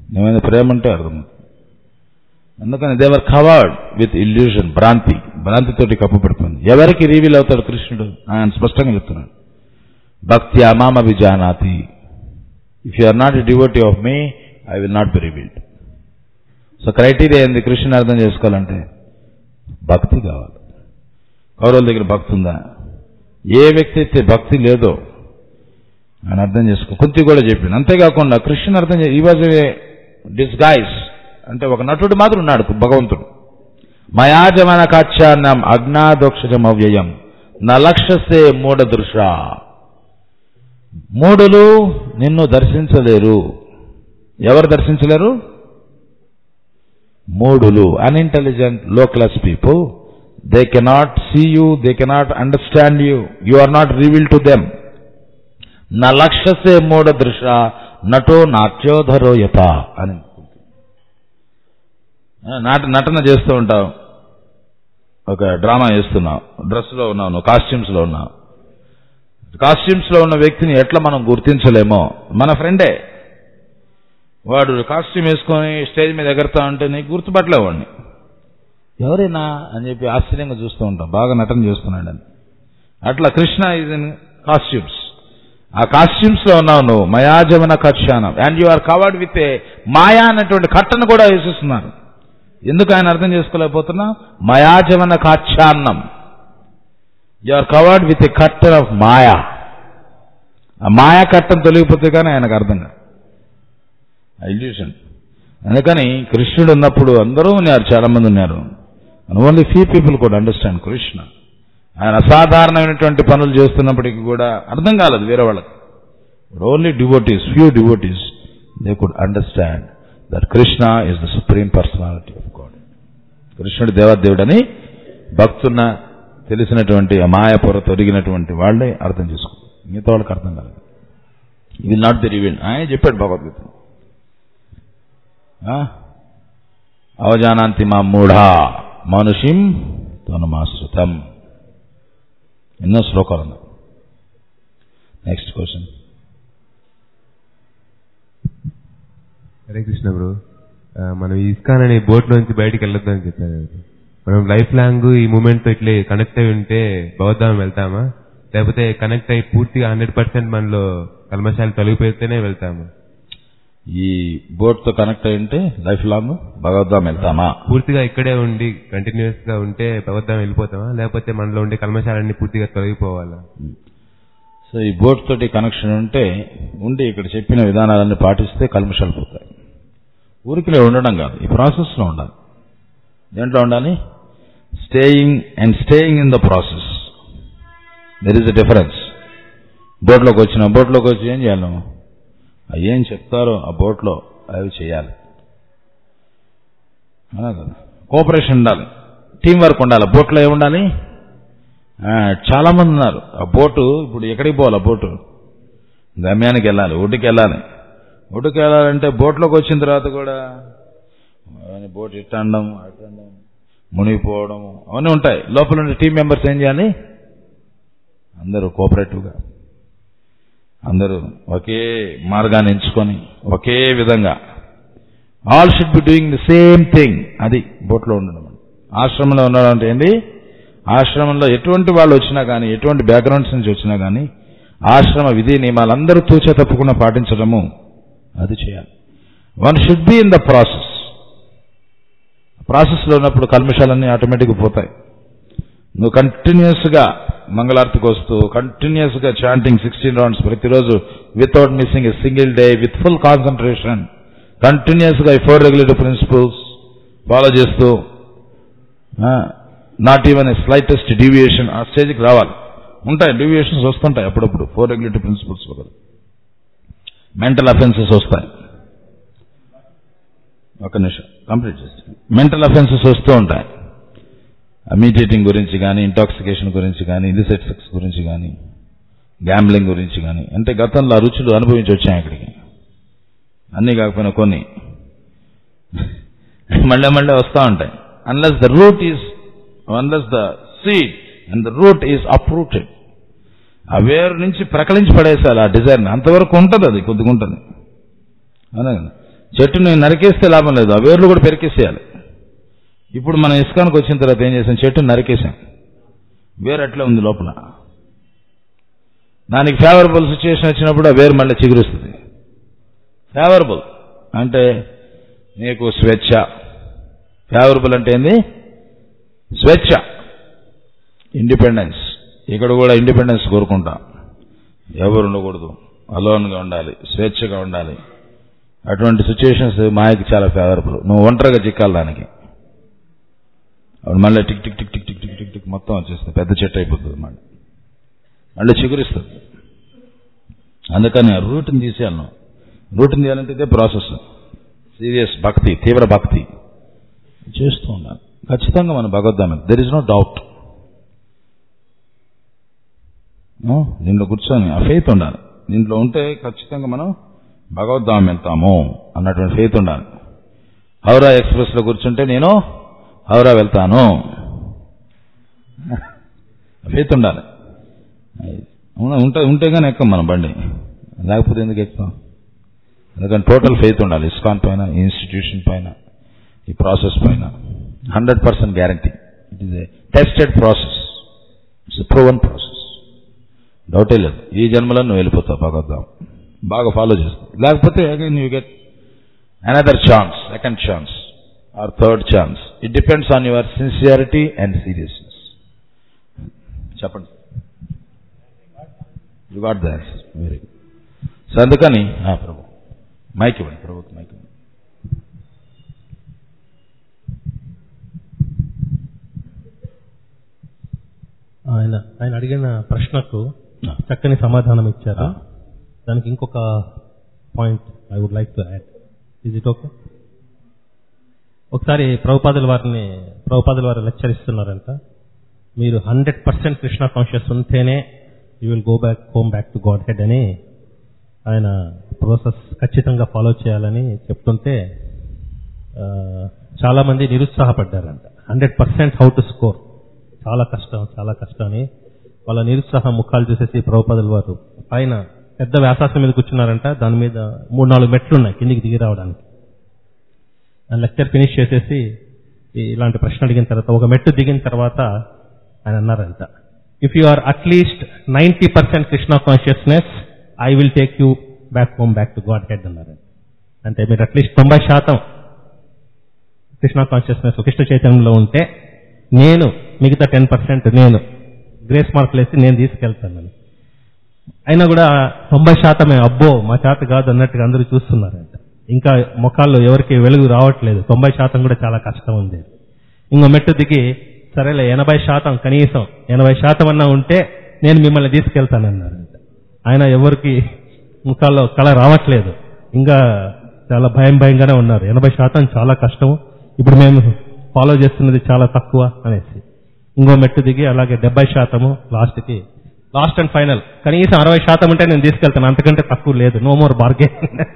ఏమైనా ప్రేమ అంటే అర్థం అందుకని దేవర్ కవర్డ్ విత్ ఇల్యూషన్ భ్రాంతి భ్రాంతితోటి కప్పబడిపోయింది ఎవరికి రివీల్ అవుతాడు కృష్ణుడు ఆయన స్పష్టంగా చెప్తున్నాడు భక్తి అమామ విజానాతి if you are not a devotee of me I will not be revealed so criteria ఏంది కృష్ణుని అర్థం చేసుకోవాలంటే భక్తి కావాలి కౌరవుల దగ్గర భక్తి ఉందా ఏ వ్యక్తి అయితే భక్తి లేదో ఆయన అర్థం చేసుకో కొద్ది కూడా చెప్పింది అంతేకాకుండా కృష్ణుని అర్థం చే ఈ వాజ్ డిస్గైస్ అంటే ఒక నటుడు మాత్రం ఉన్నాడు భగవంతుడు మయాజమన కాచ్యాన్నం అజ్ఞాదోక్షజం అవ్యయం నలక్షసే మూఢ దృశ మూడులు నిన్ను దర్శించలేరు ఎవరు దర్శించలేరు మూడులు unintelligent low class people they cannot see you they cannot understand you you are not reveal to them నా లక్ష్యసే మూఢ దృశ నటో నాట్యోధరో యత అని నాట నటన చేస్తూ ఉంటావు ఒక డ్రామా చేస్తున్నావు డ్రెస్లో ఉన్నావు నువ్వు కాస్ట్యూమ్స్లో ఉన్నావు కాస్ట్యూమ్స్లో ఉన్న వ్యక్తిని ఎట్లా మనం గుర్తించలేమో మన ఫ్రెండే వాడు కాస్ట్యూమ్ వేసుకొని స్టేజ్ మీద ఎగరుతా ఉంటే నీకు గుర్తుపట్టలేవాడిని ఎవరైనా అని చెప్పి ఆశ్చర్యంగా చూస్తూ ఉంటాం బాగా నటన చేస్తున్నాడని అట్లా కృష్ణ ఇస్ ఇన్ కాస్ట్యూమ్స్ ఆ కాస్ట్యూమ్స్ లో ఉన్నావు నువ్వు మయాజమన కక్షానం and you are covered with a మాయా అన్నటువంటి కట్టను కూడా వేసేస్తున్నారు ఎందుకు ఆయన అర్థం చేసుకోలేకపోతున్నా మయాజమన కాచ్యాన్నం you are covered with a curtain of maya ఆ మాయా కట్టం తొలగిపోతే కానీ ఆయనకు అర్థం కాదు ఇల్యూషన్ అందుకని కృష్ణుడు ఉన్నప్పుడు అందరూ ఉన్నారు చాలా మంది ఉన్నారు ఓన్లీ ఫ్యూ పీపుల్ కూడా అండర్స్టాండ్ కృష్ణ ఆయన అసాధారణమైనటువంటి పనులు చేస్తున్నప్పటికీ కూడా అర్థం కాలేదు వేరే వాళ్ళకి only devotees few devotees they could understand that Krishna is the supreme personality of God కృష్ణుడు దేవదేవుడని భక్తున్న తెలిసినటువంటి ఆ మాయపొర తొరిగినటువంటి వాళ్ళే అర్థం చేసుకో మిగతా వాళ్ళకి అర్థం కాలేదు ఇది నాట్ ది రివీల్ ఆయన చెప్పాడు భగవద్గీత అవజానాంతి మా మూఢా మనుషిం తనుమాశ్రితం ఎన్నో శ్లోకాలు ఉన్నాయి next question Hare Krishna bro ఆ, మనం ఈ ఇస్కాన్ అనే బోట్ నుంచి బయటికి వెళ్ళొద్దు అని చెప్పారు కదా. మనం లైఫ్ లాంగ్ ఈ మూమెంట్ తో ఇట్లే కనెక్ట్ అయి ఉంటే బౌద్ధం వెళ్తామా లేకపోతే కనెక్ట్ అయి పూర్తిగా హండ్రెడ్ పర్సెంట్ మనలో కల్మశాలు తొలగిపోతేనే వెళ్తామా ఈ బోట్ తో కనెక్ట్ అయి ఉంటే లైఫ్ లాంగ్ భగవద్ధాం వెళ్తామా పూర్తిగా ఇక్కడే ఉండి కంటిన్యూస్ గా ఉంటే బౌద్ధం వెళ్ళిపోతామా లేకపోతే మనలో ఉండే కల్మశాలన్నీ పూర్తిగా తొలగిపోవాలా సో ఈ బోట్ తోటి కనెక్షన్ ఉంటే ఉండి ఇక్కడ చెప్పిన విధానాలన్నీ పాటిస్తే కల్మషాలు పోతాయి ఊరికిలో ఉండడం కాదు ఈ ప్రాసెస్లో ఉండాలి దేంట్లో ఉండాలి staying and staying in the process there is a difference బోట్లోకి వచ్చిన బోట్లోకి వచ్చి ఏం చేయాలి నువ్వు? ఆ ఏం చెప్తారో ఆ బోట్లో అవి చేయాలి అవునా కదా కోఆపరేషన్ ఉండాలి టీం వర్క్ ఉండాలి బోట్లో ఏముండాలి ఆ, చాలా మంది ఉన్నారు ఆ బోటు ఇప్పుడు ఎక్కడికి పోవాలి ఆ బోటు గమ్యానికి వెళ్ళాలి ఒడ్డుకి వెళ్ళాలి ఒడ్డుకి వెళ్ళాలంటే బోట్లోకి వచ్చిన తర్వాత కూడా అవన్నీ బోట్ ఇట్టండం అట్టండం మునిగిపోవడం అవన్నీ ఉంటాయి లోపల ఉండే టీం మెంబర్స్ ఏం చేయాలి అందరూ కోఆపరేటివ్గా అందరూ ఒకే మార్గాన్ని ఎంచుకొని ఒకే విధంగా all should be doing the same thing అది బోట్లో ఉండడం ఆశ్రమంలో ఉండడం అంటే ఏంటి ఆశ్రమంలో ఎటువంటి వాళ్ళు వచ్చినా కానీ ఎటువంటి బ్యాక్గ్రౌండ్స్ నుంచి వచ్చినా కానీ ఆశ్రమ విధి నియమాలు అందరూ తూచే తప్పకుండా పాటించడము అది చేయాలి one should be in the process ప్రాసెస్లో ఉన్నప్పుడు కల్మషాలన్నీ ఆటోమేటిక్గా పోతాయి నువ్వు కంటిన్యూస్గా మంగళార్తికి వస్తూ కంటిన్యూస్గా చాంటింగ్ సిక్స్టీన్ రౌండ్స్ ప్రతిరోజు without missing a single day with full concentration కంటిన్యూస్గా ఈ ఫోర్ రెగ్యులేటివ్ ప్రిన్సిపల్స్ ఫాలో చేస్తూ not even a slightest deviation ఆ స్టేజ్కి రావాలి ఉంటాయి డీవియేషన్స్ వస్తుంటాయి అప్పుడప్పుడు ఫోర్ రెగ్యులేటివ్ ప్రిన్సిపల్స్ ఒకరు మెంటల్ అఫెన్సెస్ వస్తాయి ఒక నిమిషం కంప్లీట్ చేస్తాను మెంటల్ అఫెన్సెస్ వస్తూ ఉంటాయి మీడియేటింగ్ గురించి కానీ ఇంటాక్సికేషన్ గురించి కానీ ఇలిసెట్ సెక్స్ గురించి కానీ గ్యాంబ్లింగ్ గురించి కానీ అంటే గతంలో ఆ రుచులు అనుభవించి వచ్చాయి ఇక్కడికి అన్నీ కాకపోయినా కొన్ని మళ్ళీ మళ్ళీ వస్తూ ఉంటాయి unless the root is unless the seed and the root is uprooted ఆ వేరు నుంచి ప్రకలించి పడేసాలి ఆ డిజైన్ అంతవరకు ఉంటుంది అది కొద్దిగా ఉంటుంది అవునా కదా చెట్టుని నరికేస్తే లాభం లేదు ఆ వేర్లు కూడా పెరికేసేయాలి ఇప్పుడు మనం ఇస్కాన్కి వచ్చిన తర్వాత ఏం చేసాం చెట్టుని నరికేసాం వేరు అట్లా ఉంది లోపల దానికి ఫేవరబుల్ సిచ్యుయేషన్ వచ్చినప్పుడు ఆ వేరు మళ్ళీ చిగురుస్తుంది ఫేవరబుల్ అంటే నీకు స్వేచ్ఛ ఫేవరబుల్ అంటే ఏంది స్వేచ్ఛ ఇండిపెండెన్స్ ఇక్కడ కూడా ఇండిపెండెన్స్ కోరుకుంటాం ఎవరు ఉండకూడదు అలోన్గా ఉండాలి స్వేచ్ఛగా ఉండాలి అటువంటి సిచ్యుయేషన్స్ మాయకి చాలా ఫేవరబుల్ నువ్వు ఒంటరిగా చిక్కాలి దానికి అప్పుడు మళ్ళీ tick tick tick tick tick tick tick tick మొత్తం వచ్చేస్తుంది పెద్ద చెట్టు అయిపోతుంది మళ్ళీ మళ్ళీ చిగురిస్తుంది అందుకని రూట్ని తీసేయాలి నువ్వు రూట్ని తీయాలంటే ఇదే ప్రాసెస్ సీరియస్ భక్తి తీవ్ర భక్తి చేస్తూ ఉండాలి ఖచ్చితంగా మనం భగవద్దామ దెర్ ఇస్ నో డౌట్ దీంట్లో కూర్చొని ఆ ఫెయిత్ ఉండాలి దీంట్లో ఉంటే ఖచ్చితంగా మనం భగవద్ధామం వెళ్తాము అన్నటువంటి ఫెయిత్ ఉండాలి హౌరా ఎక్స్ప్రెస్లో కూర్చుంటే నేను హౌరా వెళ్తాను ఫెయిత్ ఉండాలి అవునా ఉంటే ఉంటే కానీ ఎక్కం మనం బండి లేకపోతే ఎందుకు ఎక్కుతాం ఎందుకంటే టోటల్ ఫెయిత్ ఉండాలి ఇస్కాన్ పైన ఈ ఇన్స్టిట్యూషన్ పైన ఈ ప్రాసెస్ పైన hundred percent guarantee it is a tested process it's proven process డౌటే లేదు ఈ జన్మలో నువ్వు వెళ్ళిపోతావు భగవద్ధాం బాగా ఫాలో చేస్తావు లేకపోతే again you get another chance second chance or third chance it depends on your sincerity and seriousness చెప్పండి you got the answer very good so అందుకని ఆ, ప్రభు మైక్ ఇవ్వండి ప్రభుత్వ మైక్ ఇవ్వండి ఆయన ఆయన అడిగిన ప్రశ్నకు చక్కని సమాధానం ఇచ్చారు దానికి ఇంకొక point I would like to add is it okay ఒకసారి ప్రభుపాదుల వారిని ప్రభుపాదుల వారు లెక్చర్ ఇస్తున్నారంట మీరు హండ్రెడ్ పర్సెంట్ కృష్ణ కాన్షియస్ ఉంటేనే you will go back home back to Godhead అని ఆయన ప్రాసెస్ ఖచ్చితంగా ఫాలో చేయాలని చెప్తుంటే ఆ, చాలా మంది నిరుత్సాహపడ్డారంట hundred percent how to score చాలా కష్టం చాలా కష్టం అని వాళ్ళ నిరుత్సాహ ముఖాలు చూసేసి ప్రభుపదుల వారు పైన పెద్ద వ్యాసాసం మీద కూర్చున్నారంట దాని మీద మూడు నాలుగు మెట్లు ఉన్నాయి కిందికి దిగి రావడానికి ఆ లెక్చర్ ఫినిష్ చేసేసి ఈ- ఇలాంటి ప్రశ్న అడిగిన తర్వాత ఒక మెట్టు దిగిన తర్వాత ఆయన అన్నారంట if you are at least ninety percent Krishna consciousness I will take you back home back to Godhead అన్నారంట అంటే మీరు అట్లీస్ట్ తొంభై శాతం కృష్ణ కాన్షియస్నెస్ కృష్ణ చైతన్యంలో ఉంటే నేను మిగతా టెన్ పర్సెంట్ నేను గ్రేస్ మార్కులు వేసి నేను తీసుకెళ్తానని అయినా కూడా తొంభై శాతమే అబ్బో మా చేత కాదు అన్నట్టుగా అందరూ చూస్తున్నారంట ఇంకా ముఖాల్లో ఎవరికి వెలుగు రావట్లేదు తొంభై శాతం కూడా చాలా కష్టం ఉంది ఇంకో మెట్టు దిగి సరేలే ఎనభై శాతం కనీసం ఎనభై శాతం అన్నా ఉంటే నేను మిమ్మల్ని తీసుకెళ్తానన్నారంట ఆయన ఎవరికి ముఖాల్లో కళ రావట్లేదు ఇంకా చాలా భయం భయంగానే ఉన్నారు ఎనభై శాతం చాలా కష్టం ఇప్పుడు మేము ఫాలో చేస్తున్నది చాలా తక్కువ అనేసి ఇంకో మెట్టు దిగి అలాగే డెబ్బై శాతము లాస్ట్కి లాస్ట్ అండ్ ఫైనల్ కనీసం అరవై శాతం ఉంటే నేను తీసుకెళ్తాను అంతకంటే తక్కువ లేదు నో మోర్ బార్గెన్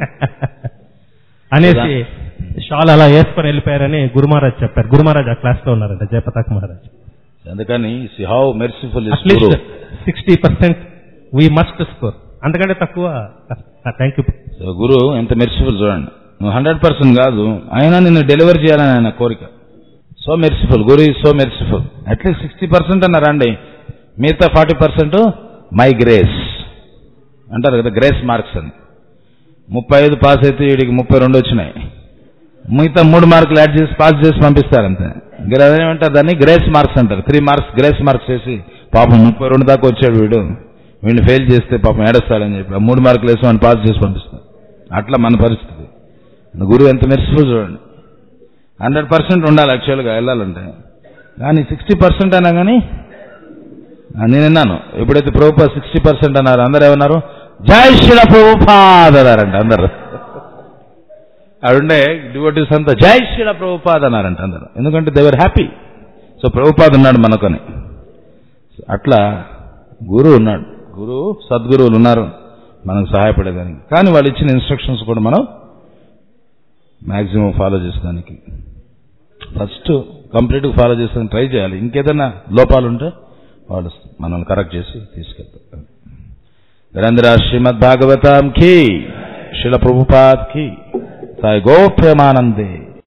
అనేసి షాల్ అలా వేసుకొని వెళ్ళిపోయారని గురుమహారాజ్ చెప్పారు గురుమహారాజ్ ఆ క్లాస్ లో ఉన్నారంట జయపతాక్ మహారాజ్ అందుకని how merciful is at least sixty percent we must score అంతకంటే తక్కువ థ్యాంక్ యూ సో గురు ఎంత మెర్సిఫుల్ చూడండి నువ్వు హండ్రెడ్ పర్సెంట్ కాదు అయినా నిన్ను డెలివర్ చేయాలని ఆయన కోరిక so merciful guru is so merciful at least sixty percent అన్నారండి మిగతా ఫార్టీ పర్సెంట్ మై గ్రేస్ అంటారు కదా గ్రేస్ మార్క్స్ అని ముప్పై ఐదు పాస్ అయితే వీడికి ముప్పై రెండు వచ్చినాయి మిగతా మూడు మార్కులు యాడ్ చేసి పాస్ చేసి పంపిస్తారు అంతే ఇంకా అదేమంటారు దాన్ని గ్రేస్ మార్క్స్ అంటారు త్రీ మార్క్స్ గ్రేస్ మార్క్స్ చేసి పాపం ముప్పై రెండు దాకా వచ్చాడు వీడు వీడిని ఫెయిల్ చేస్తే పాపం ఏడుస్తాడని చెప్పి ఆ మూడు మార్కులు వేసి వాడిని పాస్ చేసి పంపిస్తారు అట్లా మన పరిస్థితి గురువు ఎంత మెర్సిఫుల్ చూడండి హండ్రెడ్ పర్సెంట్ ఉండాలి యాక్చువల్గా వెళ్ళాలంటే కానీ సిక్స్టీ పర్సెంట్ అయినా కానీ ఆ, నేను విన్నాను ఎప్పుడైతే ప్రభుపా సిక్స్టీ పర్సెంట్ అన్నారు అందరు ఏమన్నారు జై శ్రీల ప్రభుపాద్ అన్నారంట అందరు అడుండే డివోటీస్ అంతా జై శ్రీల ప్రభుపాద్ అన్నారంట అందరు ఎందుకంటే దేవర్ హ్యాపీ సో ప్రభుపాద్ ఉన్నాడు మనకొని అట్లా గురువు ఉన్నాడు గురువు సద్గురువులు ఉన్నారు మనకు సహాయపడేదానికి కానీ వాళ్ళు ఇచ్చిన ఇన్స్ట్రక్షన్స్ కూడా మనం మాక్సిమం ఫాలో చేసేదానికి ఫస్ట్ కంప్లీట్గా ఫాలో చేసేదానికి ట్రై చేయాలి ఇంకేదైనా లోపాలు ఉంటే వాళ్ళు మనల్ని కరెక్ట్ చేసి తీసుకెళ్తారు నిరంతర శ్రీమద్ భాగవతం కి శిల ప్రభుపాద్ కి Sai Gaur Premanande.